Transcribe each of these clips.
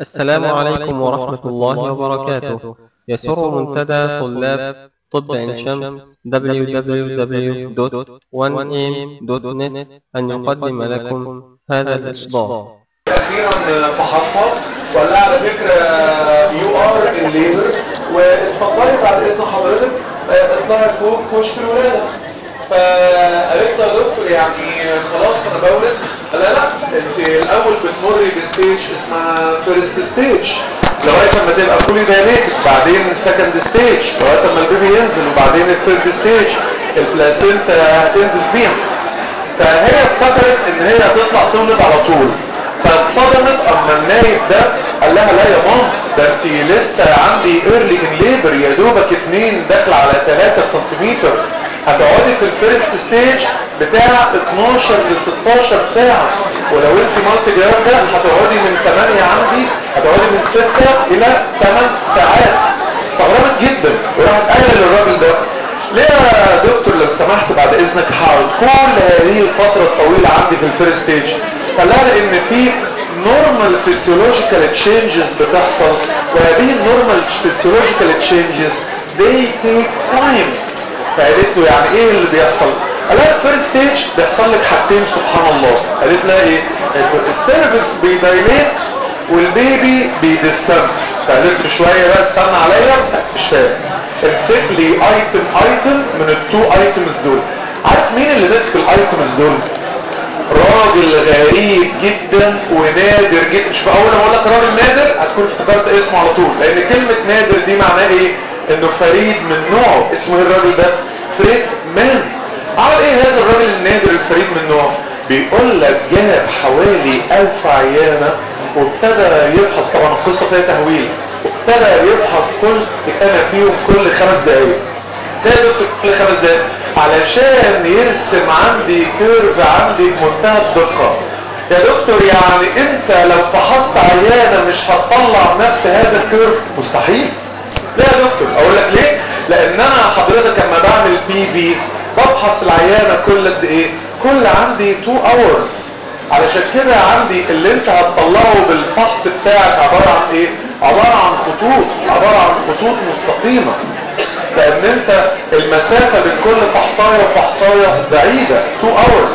السلام عليكم ورحمة الله وبركاته يسر منتدى طلاب طب عين شمس www.1am.net أن يقدم لكم هذا الإصدار اخيرا فحصها وقال لها على فكره يو ار ان ليبر واتفضلي بعد اذن حضرتك اطلعي فوق كشك الولاده فقالت له يا دكتور يعني خلاص انا بولد قال لها لا انت الاول بتمري بستيج اسمها فيرست ستيج لغايه اما تبقى فولي دايليتد بعدين سكند ستيج لغايه اما البيبي ينزل وبعدين الثيرد ستيج البلاسينتا هتنزل فيها فهي افتكرت ان هي هتطلع تولد على طول فاتصدمت اما النايب ده قال لها لا يا ماما ده انت لسه عندي ايرلي ان ليبر يا دوبك اتنين داخل على 3 سنتيمتر هتقعدي في الفيرست ستيج بتاع 12 ل 16 ساعة ولو انت مالتي جرافة هتقعدي من 8 عندي هتقعدي من 6 الى 8 ساعات استغربت جدا وراحت قايله للراجل ده ليه يا دكتور لو سمحت بعد اذنك حاول كل هذه الفترة الطويلة عندي في الفيرست ستيج قال لها لان في نورمال فيسيولوجيكال تشينجز بتحصل وهذه النورمال فيسيولوجيكال تشينجز they take time فقالت له يعني ايه اللي بيحصل قال لها الفيرست ستيج بيحصل لك حاجتين سبحان الله قالت لها ايه السيرفكس بيدايليت والبيبي بيدسنت فقالت له شويه بقى استنى عليا مش فاهم امسك لي ايتم ايتم من التو ايتمز دول عارف مين اللي ماسك الايتمز دول راجل غريب جدا ونادر جدا مش اول ما اقول لك راجل نادر هتكون افتكرت اسمه على طول لان كلمه نادر دي معناها ايه انه فريد من نوعه اسمه ايه الراجل ده فريد مان عمل ايه هذا الراجل النادر الفريد من نوعه بيقول لك جاب حوالي ألف عيانة وابتدى يبحث طبعا القصة فيها تهويل وابتدى يبحث كل انا فيهم كل خمس دقايق ده دكتور كل خمس دقايق علشان يرسم عندي كيرف عندي بمنتهى الدقة يا دكتور يعني انت لو فحصت عيانة مش هتطلع نفس هذا الكيرف مستحيل لا يا دكتور اقول لك ليه لان انا حضرتك لما بعمل بي بي بفحص العيانة كل قد ايه كل عندي 2 hours علشان كده عندي اللي انت هتطلعه بالفحص بتاعك عبارة عن ايه عبارة عن خطوط عبارة عن خطوط مستقيمة لان انت المسافة بين كل فحصاية وفحصاية بعيدة 2 hours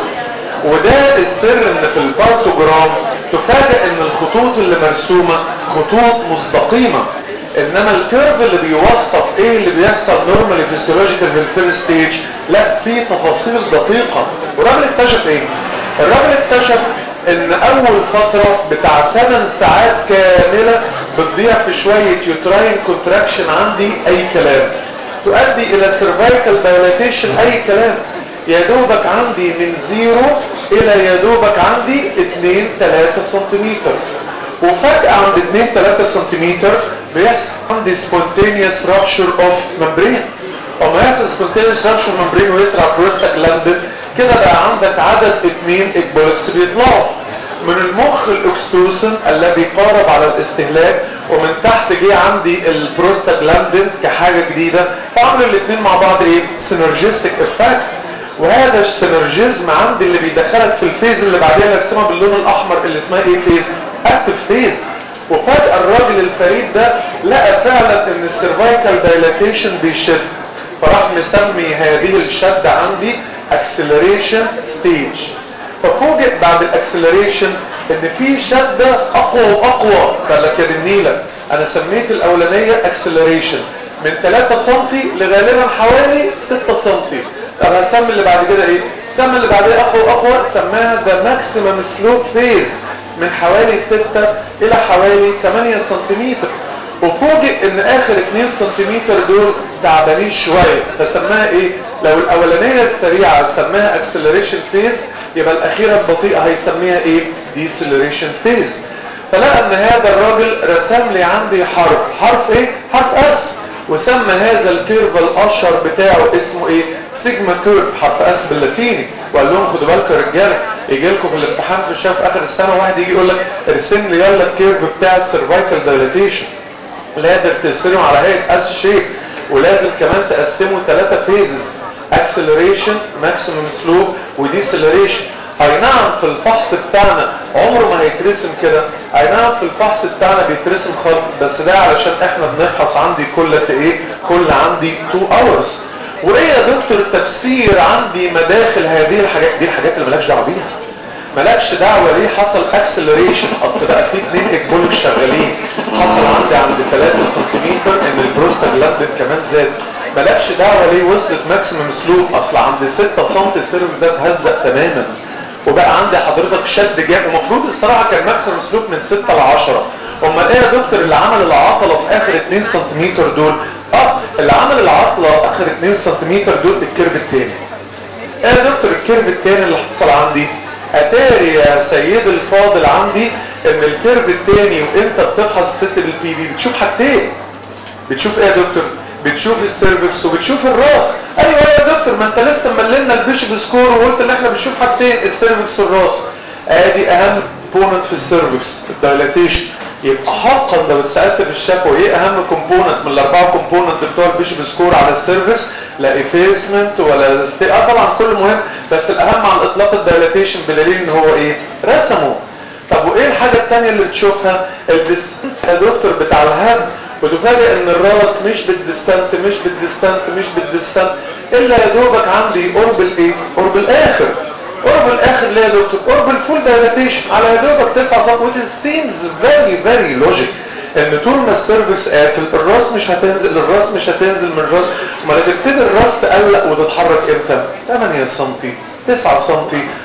وده السر ان في البارتوجرام تفاجئ ان الخطوط اللي مرسومة خطوط مستقيمة انما الكيرف اللي بيوصف ايه اللي بيحصل نورمالي فيسيولوجيكال في الفيرست ستيج لا في تفاصيل دقيقة والراجل اكتشف ايه الراجل اكتشف ان اول فترة بتاع 8 ساعات كاملة بتضيع في شوية يوتراين كونتراكشن عندي اي كلام تؤدي الى سيرفايكال دايلاتيشن اي كلام يا دوبك عندي من زيرو الى يا دوبك عندي 2 3 سنتيمتر وفجأة عند 2 3 سنتيمتر بيحصل عندي spontaneous rupture of membrane وما يحصل spontaneous rupture membrane ويطلع prostaglandin كده بقى عندك عدد اثنين اكبولكس بيطلعوا من المخ الاكستوسن الذي قارب على الاستهلاك ومن تحت جه عندي البروستاجلاندين كحاجة جديدة فعملوا الاثنين مع بعض ايه سينرجيستيك افكت وهذا السينرجيزم عندي اللي بيدخلك في الفيز اللي بعدين نرسمها باللون الاحمر اللي اسمها ايه فيز اكتف فيز وفجأة الراجل الفريد ده لقى فعلا ان السيرفايكال دايلاتيشن بيشد فراح مسمي هذه الشد عندي اكسلريشن ستيج ففوجئ بعد الاكسلريشن ان في شدة اقوى واقوى قال لك يا النيلة انا سميت الاولانية اكسلريشن من 3 سم لغالبا حوالي 6 سم طب هنسمي اللي بعد كده ايه سمي اللي بعدها اقوى واقوى سماها ذا ماكسيمم سلوب فيز من حوالي 6 الى حوالي 8 سنتيمتر وفوجئ ان اخر 2 سنتيمتر دول تعبانين شوية فسماها ايه لو الاولانية السريعة سماها اكسلريشن فيز يبقى الاخيرة البطيئة هيسميها ايه ديسلريشن فيز فلقى ان هذا الراجل رسم لي عندي حرف حرف ايه حرف اس وسمى هذا الكيرف الاشهر بتاعه اسمه ايه سيجما كيرف حرف اس باللاتيني وقال لهم خدوا بالكم يا رجاله يجي لكم في الامتحان في الشهر في اخر السنه واحد يجي يقول لك ارسم لي يلا الكيرف بتاع السيرفايكال دايلاتيشن لازم ترسمه على هيئه اس شيب ولازم كمان تقسمه ثلاثه فيزز اكسلريشن ماكسيمم سلوب وديسلريشن اي نعم في الفحص بتاعنا عمره ما هيترسم كده اي نعم في الفحص بتاعنا بيترسم خط بس ده علشان احنا بنفحص عندي كل قد ايه كل عندي 2 hours وايه يا دكتور التفسير عندي مداخل هذه الحاجات دي الحاجات اللي مالكش دعوه بيها مالكش دعوه ليه حصل اكسلريشن اصل بقى في اثنين اكبولك شغالين حصل عندي عند 3 سم ان البروستاجلاندين كمان زاد مالكش دعوه ليه وصلت ماكسيمم سلوب اصل عند 6 سم السيرفس ده اتهزق تماما وبقى عندي حضرتك شد جامد المفروض الصراحه كان ماكسيمم سلوب من 6 ل 10 امال ايه يا دكتور اللي عمل العضله في اخر 2 سم دول اه اللي عمل العضله اخر 2 سم دول الكيرف الثاني ايه يا دكتور الكيرف الثاني اللي حصل عندي اتاري يا سيد الفاضل عندي ان الكيرف الثاني وانت بتفحص الست بالبي بي بتشوف حاجتين بتشوف ايه يا دكتور بتشوف السيرفكس وبتشوف الراس ايوه يا دكتور ما انت لسه مللنا البيشب سكور وقلت ان احنا بنشوف حاجتين السيرفكس والراس ادي اهم كومبوننت في السيرفكس الدايلاتيشن يبقى حقا لو اتسالت في الشفوي ايه اهم كومبوننت من الاربعه كومبوننت بتوع البيشب سكور على السيرفكس لا افيسمنت ولا اه طبعا كل مهم بس الاهم على الاطلاق الدايلاتيشن بدليل ان هو ايه رسمه طب وايه الحاجه الثانيه اللي بتشوفها الديسنت يا دكتور بتاع الهم وتفاجئ ان الراس مش بالديستنت مش بالديستنت مش بالديستنت الا يا دوبك عندي قرب الايه قرب الاخر قرب الاخر ليه يا دكتور قرب الفول دايلاتيشن على يا دوبك 9 سم which seems very very logic ان طول ما السيرفكس قافل الراس مش هتنزل الراس مش هتنزل من الراس ما تبتدي الراس تقلق وتتحرك امتى 8 سم 9 سم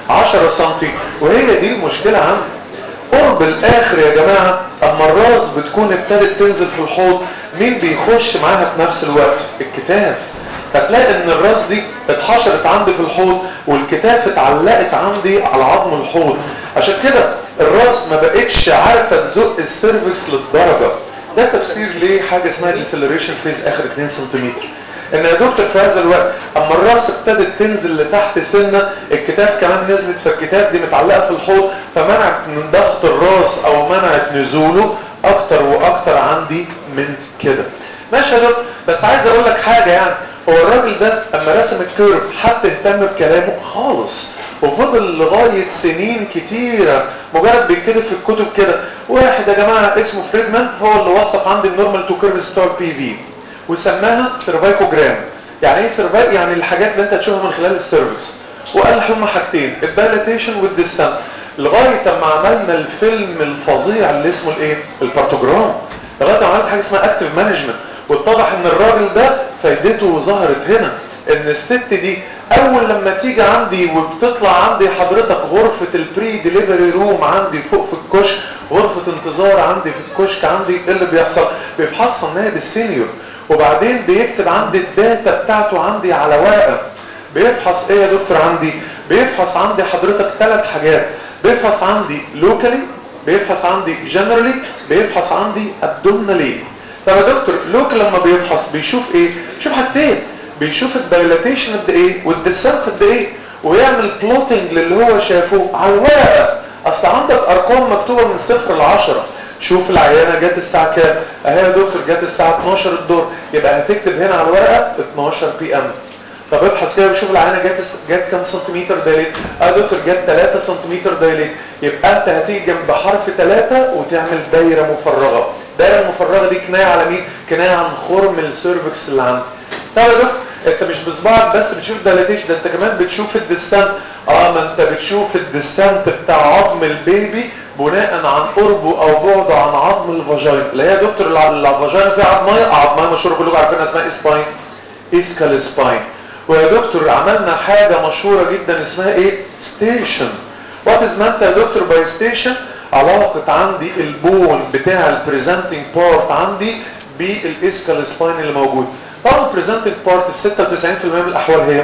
10 سم وهي دي المشكله عندي قرب الاخر يا جماعة اما الراس بتكون ابتدت تنزل في الحوض مين بيخش معاها في نفس الوقت الكتاف فتلاقي ان الراس دي اتحشرت عندي في الحوض والكتاف اتعلقت عندي على عظم الحوض عشان كده الراس ما بقتش عارفة تزق السيرفكس للدرجة ده تفسير ليه حاجة اسمها ديسلريشن فيز اخر 2 سم ان يا دكتور في هذا الوقت اما الراس ابتدت تنزل لتحت سنة الكتاف كمان نزلت فالكتاف دي متعلقة في الحوض فمنعت من ضغط الراس او منعت نزوله اكتر واكتر عندي من كده ماشي يا دكتور بس عايز اقول لك حاجة يعني هو الراجل ده اما رسم الكيرف حد اهتم بكلامه خالص وفضل لغاية سنين كتيرة مجرد بيتكتب في الكتب كده واحد يا جماعة اسمه فريدمان هو اللي وصف عندي النورمال تو كيرفز بتوع البي في وسماها سيرفايكوجرام يعني ايه سيرفاي يعني الحاجات اللي انت هتشوفها من خلال السيرفكس وقال هما حاجتين الدايلاتيشن والديستانت لغايه اما عملنا الفيلم الفظيع اللي اسمه الايه البارتوجرام لغايه ما عملت حاجه اسمها اكتف مانجمنت واتضح ان الراجل ده فايدته ظهرت هنا ان الست دي اول لما تيجي عندي وبتطلع عندي حضرتك غرفه البري ديليفري روم عندي فوق في الكشك غرفه انتظار عندي في الكشك عندي ايه اللي بيحصل بيفحصها ان هي بالسينيور وبعدين بيكتب عندي الداتا بتاعته عندي على ورقه بيفحص ايه يا دكتور عندي بيفحص عندي حضرتك ثلاث حاجات بيفحص عندي لوكالي بيفحص عندي جنرالي بيفحص عندي ابدومينالي طب يا دكتور لوكال لما بيفحص بيشوف ايه بيشوف حاجتين بيشوف الدايلاتيشن قد ايه والديسنت قد ايه ويعمل بلوتنج للي هو شافه على الورقه اصل عندك ارقام مكتوبه من صفر ل 10 شوف العيانه جت الساعه كام اهي يا دكتور جت الساعه 12 الظهر يبقى هتكتب هنا على الورقه 12 بي ام طب ابحث كده وشوف العينه جت جت كام سنتيمتر دايليت اه يا دكتور جت 3 سنتيمتر دايليت يبقى انت هتيجي جنب حرف 3 وتعمل دايره مفرغه الدايره المفرغه دي كنايه على مين كنايه عن خرم السيرفكس اللي عندك طب يا دكتور انت مش بصباعك بس بتشوف الدايليتيشن ده انت كمان بتشوف الديستانت اه ما انت بتشوف الديستانت بتاع عظم البيبي بناء عن قربه او بعده عن عظم الفاجينا اللي هي يا دكتور الفاجينا فيها عظميه عظميه مشهوره كلكم عارفينها اسمها اسباين اسكال سباين ويا دكتور عملنا حاجه مشهوره جدا اسمها ايه ستيشن وات از مانت يا دكتور باي ستيشن علاقه عندي البون بتاع البريزنتنج بارت عندي بالاسكال سباين اللي موجود طبعا البريزنتنج بارت في 96% من الاحوال هي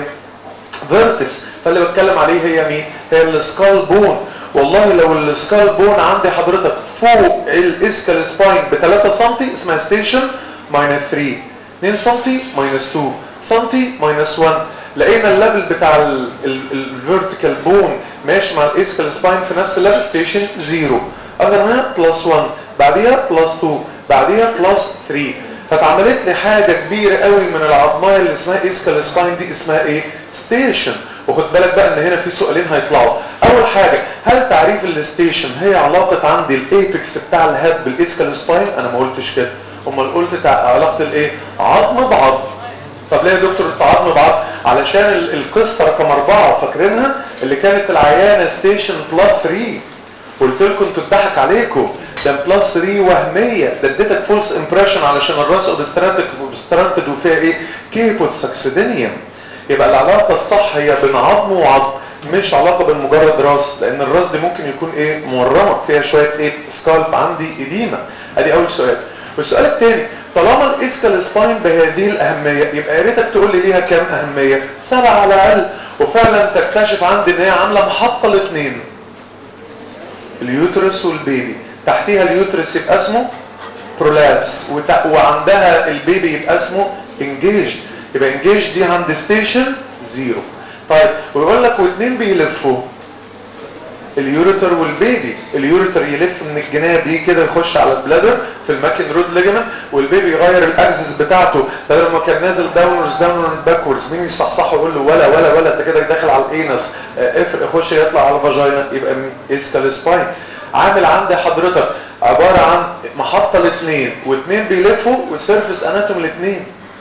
فيرتكس فاللي بتكلم عليه هي مين هي السكال بون والله لو السكال بون عندي حضرتك فوق الاسكال سباين ب 3 سم اسمها ستيشن ماينس 3 2 سم ماينس 2 سم ماينس 1 لقينا الليفل بتاع الفيرتيكال بون ماشي مع الاسكال سباين في نفس الليفل ستيشن 0 اخرها بلس 1 بعديها بلس 2 بعديها بلس 3 فاتعملت لي حاجه كبيره قوي من العظمايه اللي اسمها اسكال سباين دي اسمها ايه ستيشن وخد بالك بقى ان هنا في سؤالين هيطلعوا اول حاجة هل تعريف الستيشن هي علاقة عندي الايبكس بتاع الهيد بالاسكال سباين انا ما قلتش كده امال قلت تع- علاقة الايه عظم بعظم طب ليه يا دكتور انت عظم بعض علشان ال- القصة رقم اربعة فاكرينها اللي كانت العيانة ستيشن بلس 3 قلت لكم انتوا اتضحك عليكم ده بلس 3 وهمية ده اديتك فولس امبريشن علشان الراس اوبستراتيك اوبستراتيد وفيها ايه كيبوت ساكسيدينيوم يبقى العلاقة الصح هي بين عظم وعظم مش علاقة بمجرد راس لان الراس دي ممكن يكون ايه مورمة فيها شوية ايه سكالب عندي اديمة ادي اول سؤال والسؤال الثاني طالما الاسكال سباين بهذه الاهمية يبقى يا ريتك تقول لي ليها كام اهمية سبعة على الاقل وفعلا تكتشف عندي ان هي عاملة محطة الاثنين اليوترس والبيبي تحتيها اليوترس يبقى اسمه برولابس وت... وعندها البيبي يبقى اسمه انجيج يبقى انجيج دي عند ستيشن زيرو طيب ويقول لك واثنين بيلفوا اليوريتر والبيبي اليوريتر يلف من الجناب دي كده يخش على البلادر في الماكن رود ليجمنت والبيبي يغير الاكسس بتاعته بدل ما كان نازل داونورز داونورز باكوردز مين يصحصحه يقول له ولا ولا ولا انت كده داخل على الانس آه، افرق خش يطلع على الفاجينا يبقى اسكال سباين عامل عندي حضرتك عباره عن محطه الاثنين واثنين بيلفوا والسيرفس اناتوم الاثنين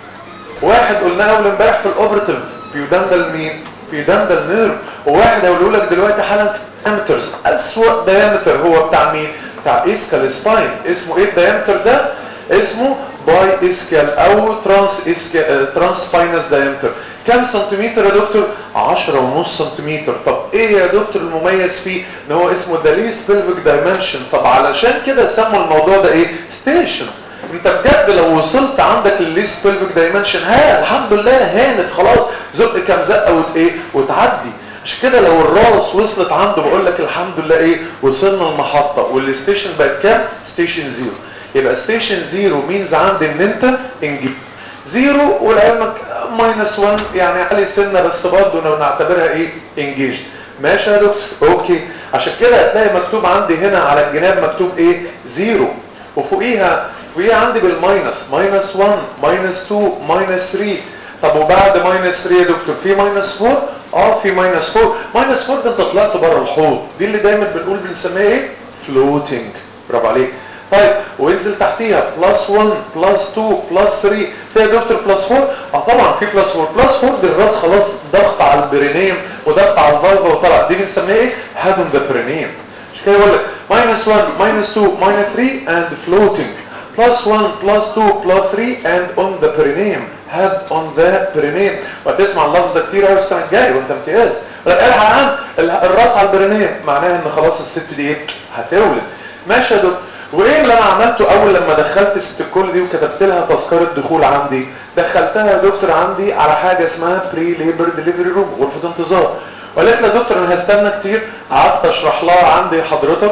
واحد قلناه اول امبارح في الاوبرتيف بيودندل مين بيودندل نيرف وواحد هقوله لك دلوقتي حالا دايمترز اسوأ دايمتر هو بتاع مين بتاع اسكال سباين اسمه ايه الدايمتر ده اسمه باي اسكال او ترانس اسكال ترانس سباينس دايمتر كم سنتيمتر يا دكتور 10 ونص سنتيمتر طب ايه يا دكتور المميز فيه ان هو اسمه ده ليست بلفيك دايمنشن طب علشان كده سموا الموضوع ده ايه ستيشن انت بجد لو وصلت عندك للليست بلفيك دايمنشن ها الحمد لله هانت خلاص زق كام زقه وت ايه وتعدي مش كده لو الراس وصلت عنده بقول لك الحمد لله ايه وصلنا المحطه والستيشن بقت كام ستيشن زيرو يبقى ستيشن زيرو مينز عندي ان انت انجب زيرو ولعلمك ماينس 1 يعني علي سنه بس برضه لو نعتبرها ايه انجيج ماشي يا دكتور اوكي عشان كده هتلاقي مكتوب عندي هنا على الجناب مكتوب ايه زيرو وفوقيها فوقيها عندي بالماينس ماينس 1 ماينس 2 ماينس 3 طب وبعد ماينس 3 يا دكتور في ماينس 4 اه في ماينس 4 ماينس 4 ده انت طلعت بره الحوض دي اللي دايما بنقول بنسميها ايه فلوتنج برافو عليك طيب وينزل تحتيها بلس 1 بلس 2 بلس 3 في يا دكتور بلس 4 اه طبعا في بلس 4 بلس 4 دي الراس خلاص ضغط على البرينيم وضغط على الفالفا وطلع دي بنسميها ايه هاد اون ذا برينيم مش كده يقول لك ماينس 1 ماينس 2 ماينس 3 اند فلوتنج plus 1 plus 2 plus 3 and on the perineum head on the perineum وهتسمع اللفظ ده كتير قوي السنه الجايه وانت امتياز لا الحق عن الراس على البرينيم معناها ان خلاص الست دي ايه هتولد ماشي يا دكتور وايه اللي انا عملته اول لما دخلت الست الكل دي وكتبت لها تذكره دخول عندي دخلتها يا دكتور عندي على حاجه اسمها بري ليبر ديليفري روم غرفه انتظار وقالت لي يا دكتور انا هستنى كتير قعدت اشرح لها عندي حضرتك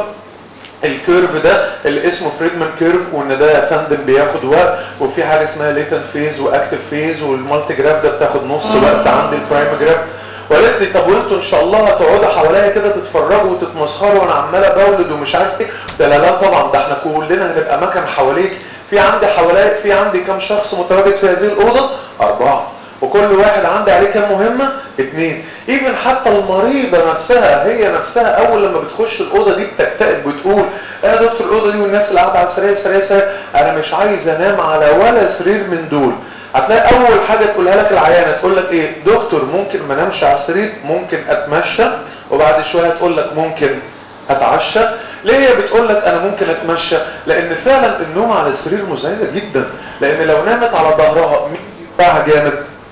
الكيرف ده اللي اسمه فريدمان كيرف وان ده يا فندم بياخد وقت وفي حاجه اسمها ليتنت فيز واكتف فيز والمالتي جراف ده بتاخد نص وقت عند البرايم جراف وقالت لي طب وانتوا ان شاء الله هتقعدوا حواليا كده تتفرجوا وتتمسخروا وانا عماله بولد ومش عارف ايه ده لا لا طبعا ده احنا كلنا هنبقى مكان حواليك في عندي حواليا في عندي كام شخص متواجد في هذه الاوضه اربعه وكل واحد عندي عليه كام مهمة اتنين ايفن حتى المريضة نفسها هي نفسها اول لما بتخش الاوضة دي بتكتئب بتقول يا دكتور الاوضة دي والناس اللي قاعدة على السرير سرير سرير انا مش عايز انام على ولا سرير من دول هتلاقي اول حاجة تقولها لك العيانة تقول لك ايه دكتور ممكن ما انامش على السرير ممكن اتمشى وبعد شوية تقول لك ممكن اتعشى ليه هي بتقول لك انا ممكن اتمشى لان فعلا النوم على السرير مزعجة جدا لان لو نامت على ظهرها مين بتاعها جامد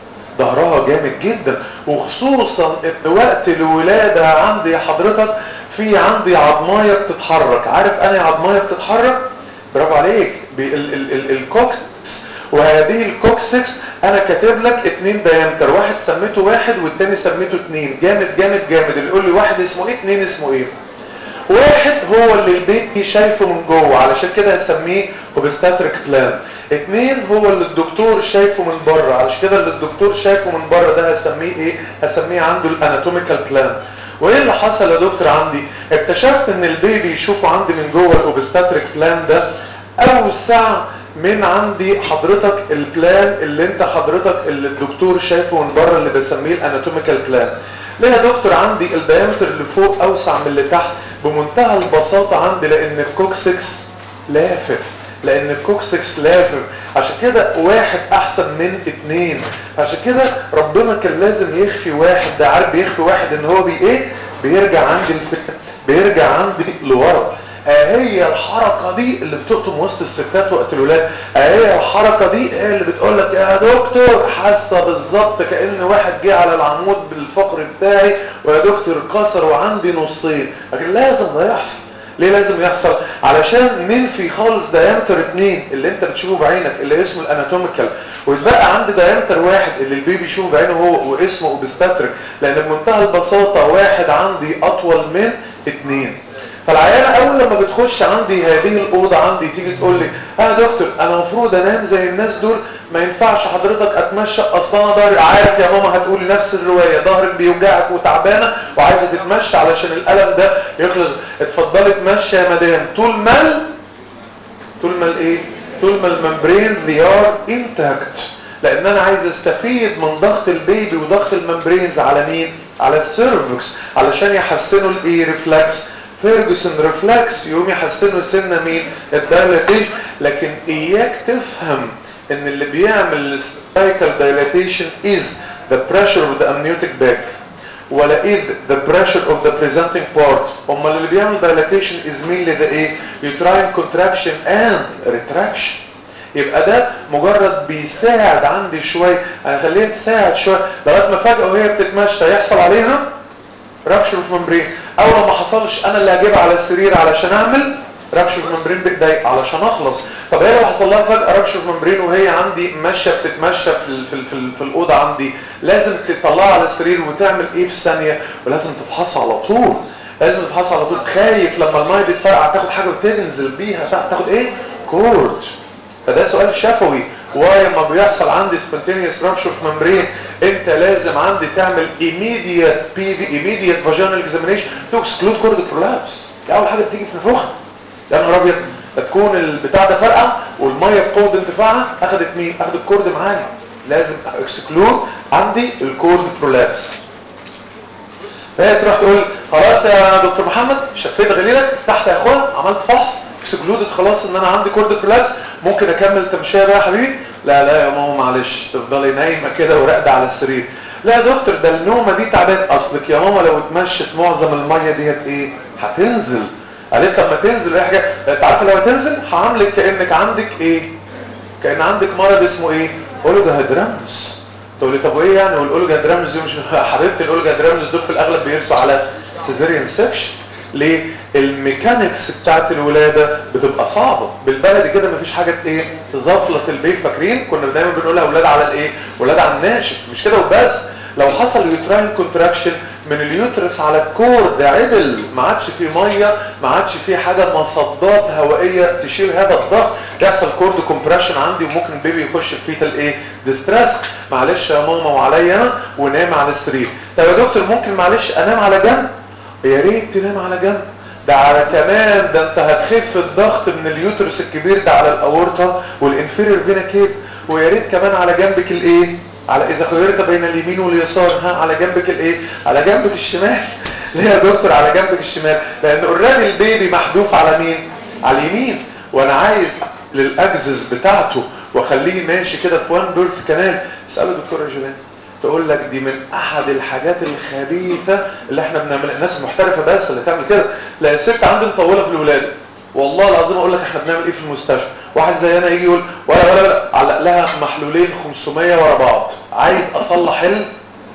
ظهرها جامد جدا وخصوصا ان وقت الولادة عندي حضرتك في عندي عضماية بتتحرك عارف انا عضماية بتتحرك برافو عليك الكوكس وهذه الكوكسكس انا كاتب لك اتنين دايمتر واحد سميته واحد والتاني سميته اتنين جامد جامد جامد اللي يقول لي واحد اسمه ايه اتنين اسمه ايه واحد هو اللي البيبي شايفه من جوه علشان كده هسميه اوبستاتريك بلان اتنين هو اللي الدكتور شايفه من بره علشان كده اللي الدكتور شايفه من بره ده هسميه ايه هسميه عنده الاناتوميكال بلان وايه اللي حصل يا دكتور عندي اكتشفت ان البيبي يشوفه عندي من جوه الاوبستاتريك بلان ده اوسع من عندي حضرتك البلان اللي انت حضرتك اللي الدكتور شايفه من بره اللي بسميه الاناتوميكال بلان ليه يا دكتور عندي الدايمتر اللي فوق اوسع من اللي تحت بمنتهى البساطة عندي لان الكوكسكس لافف لان الكوكسكس لافف عشان كده واحد احسن من اتنين عشان كده ربنا كان لازم يخفي واحد ده عارف بيخفي واحد ان هو بي ايه بيرجع عندي الفكرة بيرجع عندي لورا هي الحركة دي اللي بتقطم وسط الستات وقت الولاد هي الحركة دي هي اللي بتقول لك يا دكتور حاسة بالظبط كأن واحد جه على العمود بالفقر بتاعي ويا دكتور كسر وعندي نصين لكن لازم ده يحصل ليه لازم يحصل علشان ننفي خالص دايمتر اتنين اللي انت بتشوفه بعينك اللي اسمه الاناتوميكال ويتبقى عندي دايمتر واحد اللي البيبي يشوفه بعينه هو واسمه اوبستاتريك لان بمنتهى البساطة واحد عندي اطول من اتنين فالعيانة اول لما بتخش عندي هذه الاوضة عندي تيجي تقول لي اه يا دكتور انا المفروض انام زي الناس دول ما ينفعش حضرتك اتمشى اصلا انا ظهري عارف يا ماما هتقولي نفس الرواية ظهرك بيوجعك وتعبانة وعايزة تتمشى علشان الالم ده يخلص اتفضلي اتمشى يا مدام طول ما طول ما الايه طول ما الممبرين they are intact لان انا عايز استفيد من ضغط البيبي وضغط الممبرينز على مين على السيرفكس علشان يحسنوا الايه ريفلكس فيرجسون ريفلكس يقوم يحسنوا سنة مين الدايلاتيشن لكن اياك تفهم ان اللي بيعمل السبايكال دايلاتيشن is the pressure of the amniotic bag ولا is the pressure of the presenting part امال اللي بيعمل dilatation is mainly the ايه uterine contraction and retraction يبقى ده مجرد بيساعد عندي شوية انا خليها تساعد شوية لغايه ما فجأة وهي بتتمشى يحصل عليها رابشر اوف ممبرين او لو ما حصلش انا اللي هجيبها على السرير علشان اعمل رابشر اوف ممبرين بايدي علشان اخلص طب هي لو حصل لها فجاه رابشر اوف ممبرين وهي عندي ماشيه بتتمشى في ال في ال في, ال في الاوضه عندي لازم تطلعها على السرير وتعمل ايه في ثانيه ولازم تفحصها على طول لازم تفحصها على طول خايف لما الميه دي تفرقع تاخد حاجه وتنزل بيها تاخد ايه كورد فده سؤال شفوي واي ما بيحصل عندي spontaneous rupture of membrane انت لازم عندي تعمل immediate PV immediate vaginal examination to exclude cord prolapse دي اول حاجه بتيجي في الفخ يا نهار ابيض تكون البتاع ده فرقع والميه بقوه انتفاعها اخذت مين اخذت الكورد معايا لازم اكسكلود عندي الكورد برولابس فهي تروح تقول خلاص يا دكتور محمد شفيت غليلك تحت يا اخويا عملت فحص اكسكلودد خلاص ان انا عندي كورد برولابس ممكن اكمل تمشيه بقى يا حبيبي لا لا يا ماما معلش تفضلي نايمه كده وراقده على السرير لا يا دكتور ده النومه دي تعبان اصلك يا ماما لو اتمشت معظم الميه ديت ايه هتنزل قالت لما تنزل ايه حاجه انت عارفه لو تنزل هعاملك كانك عندك ايه كان عندك مرض اسمه ايه اولوجاهيدرامس تقول لي طب وايه يعني والاولوجاهيدرامس دي مش حبيبتي الاولوجاهيدرامس دول في الاغلب بيرسوا على سيزيريان سكشن ليه الميكانيكس بتاعت الولاده بتبقى صعبه بالبلدي كده مفيش حاجه ايه تزفلط البيت فاكرين كنا دايما بنقولها اولاد على الايه ولاد على الناشف مش كده وبس لو حصل يوتراين كونتراكشن من اليوترس على الكور ده عدل ما عادش فيه ميه ما عادش فيه حاجه مصدات هوائيه تشيل هذا الضغط يحصل كورد كومبريشن عندي وممكن البيبي يخش في فيتال ايه ديستريس معلش يا ماما وعليا انا ونام على السرير طب يا دكتور ممكن معلش انام على جنب يا ريت تنام على جنب ده على كمان ده انت هتخف الضغط من اليوترس الكبير ده على الاورطه والانفيريور فينا كيب ويا ريت كمان على جنبك الايه على اذا خيرت بين اليمين واليسار ها على جنبك الايه على جنبك الشمال ليه يا دكتور على جنبك الشمال لان اوريدي البيبي محذوف على مين على اليمين وانا عايز للاجزز بتاعته واخليه ماشي كده في وان بيرث كانال اساله دكتوره جيلان تقول لك دي من احد الحاجات الخبيثه اللي احنا بنعملها الناس المحترفه بس اللي تعمل كده لا الست عندي مطوله في الولاده والله العظيم اقول لك احنا بنعمل ايه في المستشفى واحد زي انا يجي يقول ولا ولا ولا علق لها محلولين 500 ورا بعض عايز اصلح ال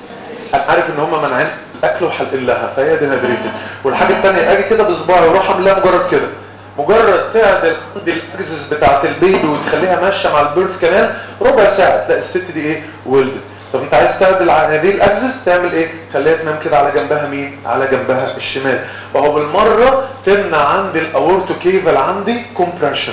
انا عارف ان هم منعين اكل وحلق لها فهي دي هدريتد والحاجه الثانيه اجي كده بصباعي واروح اعمل لها مجرد كده مجرد تعدل عندي الاجزز بتاعت البيبي وتخليها ماشيه مع البيرث كمان ربع ساعه تلاقي الست دي ايه ولدت طب انت عايز تعدل على هذه الاجزز تعمل ايه خليها تنام كده على جنبها مين على جنبها الشمال وهو بالمره تمنع عندي الاورتو كيفل عندي كومبريشن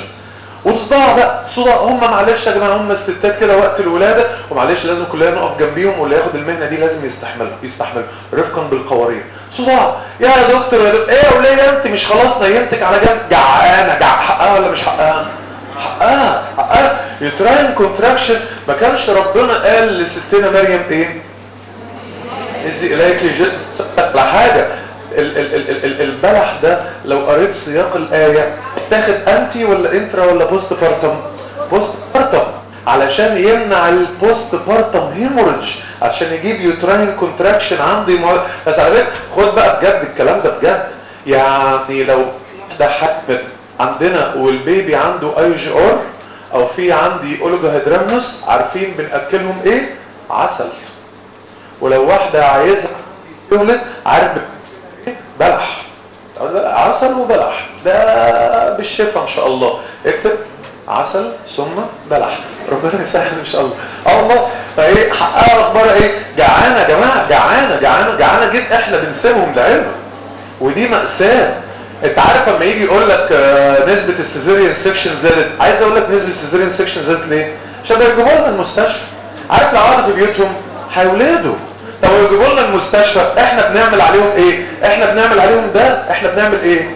وصداع بقى صداع هم معلش يا جماعه هم الستات كده وقت الولاده ومعلش لازم كلنا نقف جنبيهم واللي ياخد المهنه دي لازم يستحملها يستحمل رفقا بالقوارير صداع يا دكتور يا دكتور ايه يا وليه انت مش خلاص نيمتك على جنب جعانه جع حقها ولا مش حقها حقها حقها يتراين كونتراكشن ما كانش ربنا قال لستنا مريم ايه اذي اليك جد على حاجه ال ال ال ال ال البلح ده لو قريت سياق الايه تاخد انتي ولا انترا ولا بوست بارتم بوست بارتم علشان يمنع البوست بارتم هيموريدج عشان يجيب يوتراين كونتراكشن عندي مو... بس على فكره خد بقى بجد الكلام ده بجد يعني لو ده حمل عندنا والبيبي عنده اي جي ار او في عندي اولوجوهيدرامنوس عارفين بناكلهم ايه عسل ولو واحده عايزه تولد عارف إيه؟ بلح عسل وبلح ده بالشفا ان شاء الله اكتب عسل ثم بلح ربنا يسهل ان شاء الله اه والله فايه حقها اخبار ايه جعانه يا جماعه جعانه جعانه جعانه جدا احنا بنسيبهم لعلم ودي مأساة انت عارف لما يجي يقول لك آه، نسبة السيزيريان سيكشن زادت عايز اقول لك نسبة السيزيريان سيكشن زادت ليه عشان بيجيبوا لنا المستشفى عارف لو قعدوا في بيوتهم هيولدوا طب يجيبوا لنا المستشفى احنا بنعمل عليهم ايه احنا بنعمل عليهم ده احنا بنعمل ايه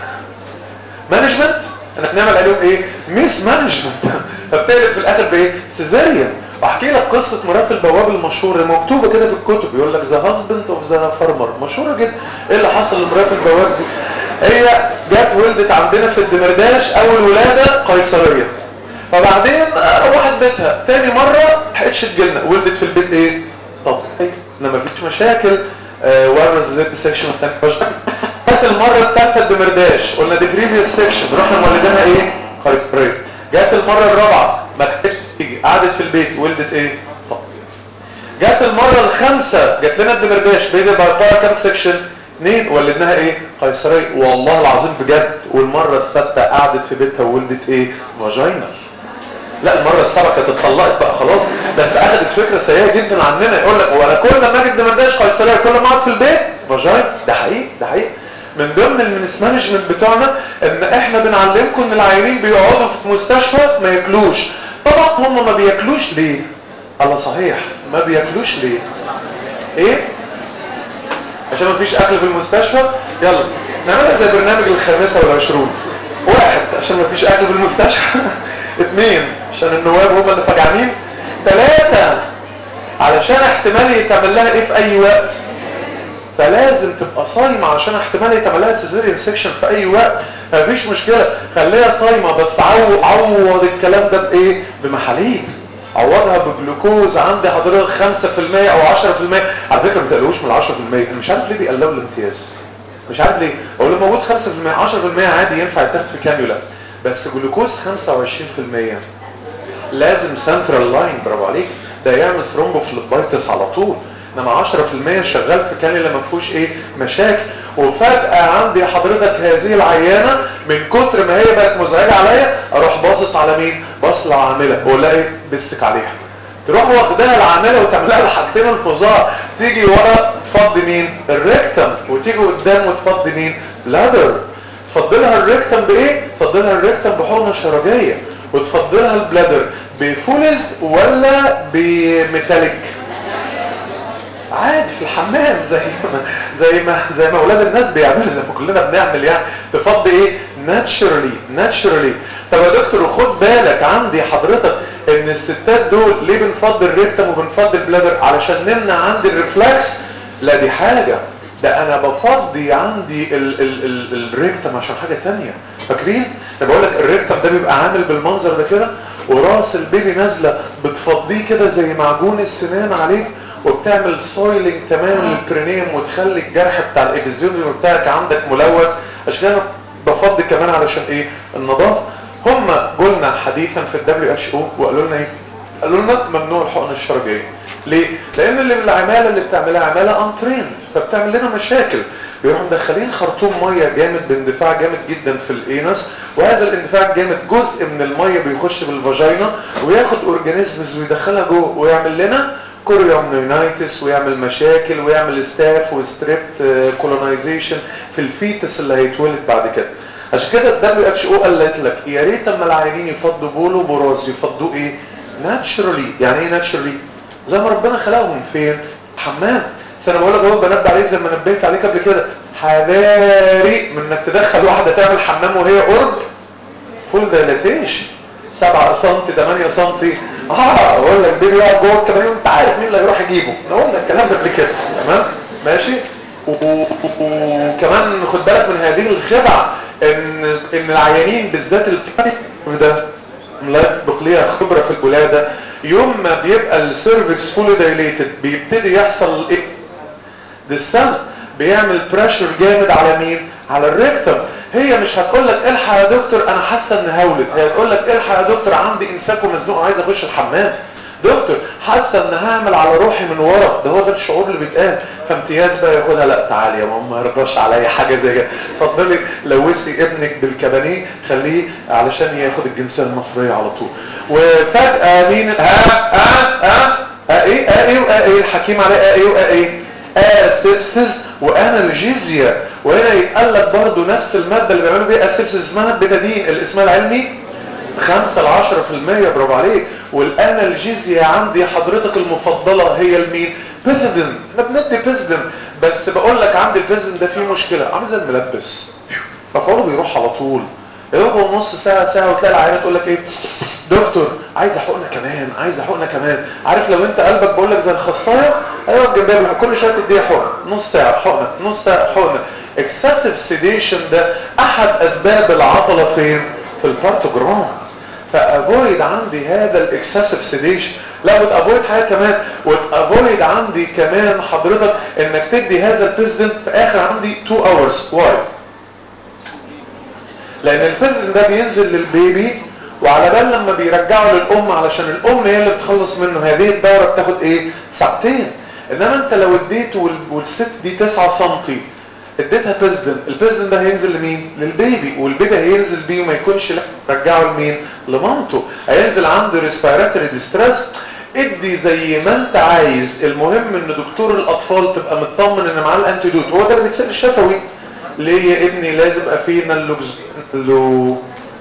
مانجمنت احنا بنعمل عليهم ايه ميس مانجمنت فبتقلب في الاخر بايه سيزيريان واحكي لك قصه مرات البواب المشهوره مكتوبه كده في الكتب يقول لك ذا هازبند اوف ذا فارمر مشهوره جدا ايه اللي حصل لمرات البواب دي هي جت ولدت عندنا في الدمرداش اول ولاده قيصريه فبعدين آه، روحت بيتها تاني مره لحقتش تجيلنا ولدت في البيت ايه طبيعي ما فيش مشاكل ورا زيت سيكشن الثاني جت المره الثالثه الدمرداش قلنا دي بريفيوس سيكشن رحنا مولدينها ايه قيصريه جت المره الرابعه ما كانتش تيجي قعدت في البيت ولدت ايه طبيعي جت المرة الخامسة جت لنا الدمرداش بيجي بعدها كام سيكشن اثنين ولدناها ايه قيصرية والله العظيم بجد والمرة السادسة قعدت في بيتها وولدت ايه فاجينال لا المرة السابعة كانت اتطلقت بقى خلاص بس اخدت فكرة سيئة جدا عننا يقول لك هو انا كل ما اجي الدمرداش قيصرية كل ما اقعد في البيت فاجينال ده حقيقي ده حقيقي من ضمن المنس مانجمنت بتوعنا ان احنا بنعلمكم ان العيانين بيقعدوا في مستشفى ما ياكلوش طبعا هم ما بياكلوش ليه الله صحيح ما بياكلوش ليه ايه عشان ما فيش اكل في المستشفى يلا نعملها زي برنامج الخامسة والعشرون واحد عشان ما فيش اكل في المستشفى اثنين عشان النواب هم اللي فجعانين ثلاثة علشان احتمال يتعمل لها ايه في اي وقت فلازم تبقى صايمة عشان احتمال يتعمل لها سيزيريان سيكشن في اي وقت مفيش مشكلة خليها صايمة بس عو عوض الكلام ده بايه بمحاليل عوضها بجلوكوز عندي حضرتك 5% او 10% على فكرة ما تقلقوش من 10% انا مش عارف ليه بيقلقوا الامتياز مش عارف ليه هو لو موجود 5% 10% عادي ينفع يتاخد في كانيولا بس جلوكوز 25% لازم سنترال لاين برافو عليك ده يعمل ثرومبوفليبايتس على طول انما 10% شغال في كانيولا ما فيهوش ايه مشاكل وفجأة عندي حضرتك هذه العيانة من كتر ما هي بقت مزعجة عليا اروح باصص على مين باصص للعاملة واقول لها ايه بسك عليها تروح واخدها العاملة وتعملها الحاجتين الفظاع تيجي ورا تفضي مين الريكتم وتيجي قدام وتفضي مين بلادر تفضلها الريكتم بايه تفضلها الريكتم بحقنة شرجية وتفضلها البلادر بفولز ولا بميتاليك عادي في الحمام زي ما زي ما زي ما اولاد الناس بيعملوا زي ما كلنا بنعمل يعني تفضي ايه ناتشرالي ناتشرالي طب يا دكتور خد بالك عندي حضرتك ان الستات دول ليه بنفضي الريكتم وبنفضي البلادر علشان نمنع عندي الريفلكس لا دي حاجة ده انا بفضي عندي ال ال ال الريكتم عشان حاجة تانية فاكرين انا بقول لك الريكتم ده بيبقى عامل بالمنظر ده كده وراس البيبي نازله بتفضيه كده زي معجون السنان عليه وبتعمل سويلنج تماما للبرينيوم وتخلي الجرح بتاع الابيزيوم بتاعك عندك ملوث عشان كده بفضي كمان علشان ايه النظافه هم قلنا حديثا في الدبليو اتش او وقالوا لنا ايه قالوا لنا ممنوع الحقن الشرجيه ليه لان اللي العماله اللي بتعملها عماله انتريند فبتعمل لنا مشاكل بيروحوا مدخلين خرطوم ميه جامد باندفاع جامد جدا في الانس وهذا الاندفاع الجامد جزء من الميه بيخش بالفاجينا وياخد اورجانيزمز ويدخلها جوه ويعمل لنا كوريومنينايتس ويعمل مشاكل ويعمل ستاف وستريبت كولونايزيشن في الفيتس اللي هيتولد بعد كده عشان كده الدبليو اتش او قالت لك يا ريت اما العيانين يفضوا بولو براز يفضوا ايه ناتشرالي يعني ايه ناتشرالي زي ما ربنا خلقهم فين حمام بس انا بقول لك اهو بنبه عليك زي ما نبهت عليك قبل كده حذاري من انك تدخل واحده تعمل حمام وهي قرب فول دايلاتيشن 7 سم 8 سم اه اقول لك بيبي يقعد جوه الكباريه وانت عارف مين اللي هيروح يجيبه انا قلنا الكلام ده قبل كده تمام ماشي وكمان خد بالك من هذه الخدع ان ان العيانين بالذات البيبي ده لا يسبق ليها خبره في الولاده يوم ما بيبقى السيرفكس فولي دايليتد بيبتدي يحصل ايه السم بيعمل بريشر جامد على مين على الريكتم هي مش هتقول لك الحق يا دكتور انا حاسه ان هولد هي هتقول لك الحق يا دكتور عندي امساك ومزنوق وعايز اخش الحمام دكتور حاسه ان هعمل على روحي من ورا ده هو ده الشعور اللي بيتقال فامتياز بقى ياخدها لا تعالي يا ماما ما يرضاش عليا حاجه زي كده اتفضلي لوثي ابنك بالكبانيه خليه علشان ياخد الجنسيه المصريه على طول وفجاه مين ها ها ها ها ايه ها ايه وها ايه الحكيم عليه ها ايه وها ايه اسبسس وانالجيزيا وهنا يتقال لك برضه نفس الماده اللي بيعملوا بيها اسبسس اسمها بيتادين الاسم العلمي 5 ل 10% برافو عليك والانالجيزيا عندي حضرتك المفضله هي المين بيزدن احنا بندي بيزدن بس بقول لك عندي البيزدن ده فيه مشكله عامل زي الملبس ففوره بيروح على طول يبقى نص ساعه ساعه وتلاقي العيانه تقول لك ايه دكتور عايز حقنه كمان عايز حقنه كمان عارف لو انت قلبك بقول لك زي الخصايه ايوه جنبها كل شويه تديها حقنه نص ساعه حقنه نص ساعه حقنه اكسسيف سيديشن ده احد اسباب العطله فين في البارتوجرام فافويد عندي هذا الاكسسيف سيديشن لا وتافويد حاجه كمان وتافويد عندي كمان حضرتك انك تدي هذا البريزدنت في اخر عندي 2 اورز واي لان البريزدنت ده بينزل للبيبي وعلى بال لما بيرجعه للام علشان الام هي اللي بتخلص منه هذه الدوره بتاخد ايه ساعتين انما انت لو اديته والست دي 9 سم اديتها بيزدن البيزدن ده هينزل لمين للبيبي والبيبي هينزل بيه وما يكونش رجعه لمين لمامته هينزل عنده ريسبيراتوري ديستريس ادي زي ما انت عايز المهم ان دكتور الاطفال تبقى مطمن ان معاه الانتيدوت هو ده اللي بيتسال الشفوي ليه يا ابني لازم يبقى فيه نالوجزون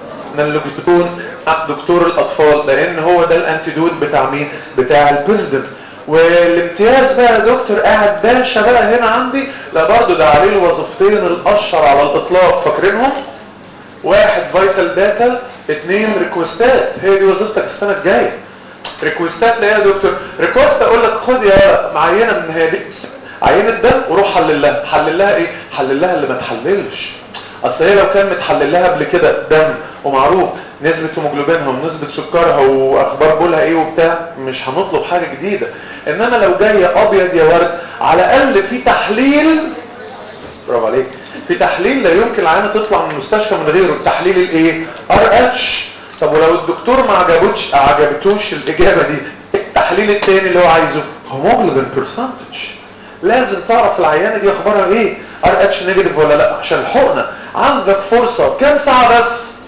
نالوجزون دكتور الاطفال لان هو ده الانتيدوت بتاع مين بتاع البيزدن والامتياز بقى يا دكتور قاعد باشا بقى هنا عندي لا برضه ده عليه الوظيفتين الاشهر على الاطلاق فاكرينهم واحد فايتال داتا اثنين ريكوستات هي دي وظيفتك السنه الجايه ريكوستات لا يا دكتور ريكوست اقول لك خد يا معينه من هذه عينه دم وروح حلل لها حلل لها ايه حلل لها اللي ما تحللش اصل هي لو كان متحلل لها قبل كده دم ومعروف نسبة هيموجلوبينها ونسبة سكرها واخبار بولها ايه وبتاع مش هنطلب حاجة جديدة انما لو جاية ابيض يا ورد على الاقل في تحليل برافو عليك في تحليل لا يمكن العينة تطلع من المستشفى من غيره تحليل الايه ار اتش طب ولو الدكتور ما عجبوش عجبتوش الاجابة دي التحليل التاني اللي هو عايزه هيموجلوبين برسنتج لازم تعرف العيانة دي اخبارها ايه ار اتش نيجاتيف ولا لا عشان الحقنة عندك فرصة كام ساعة بس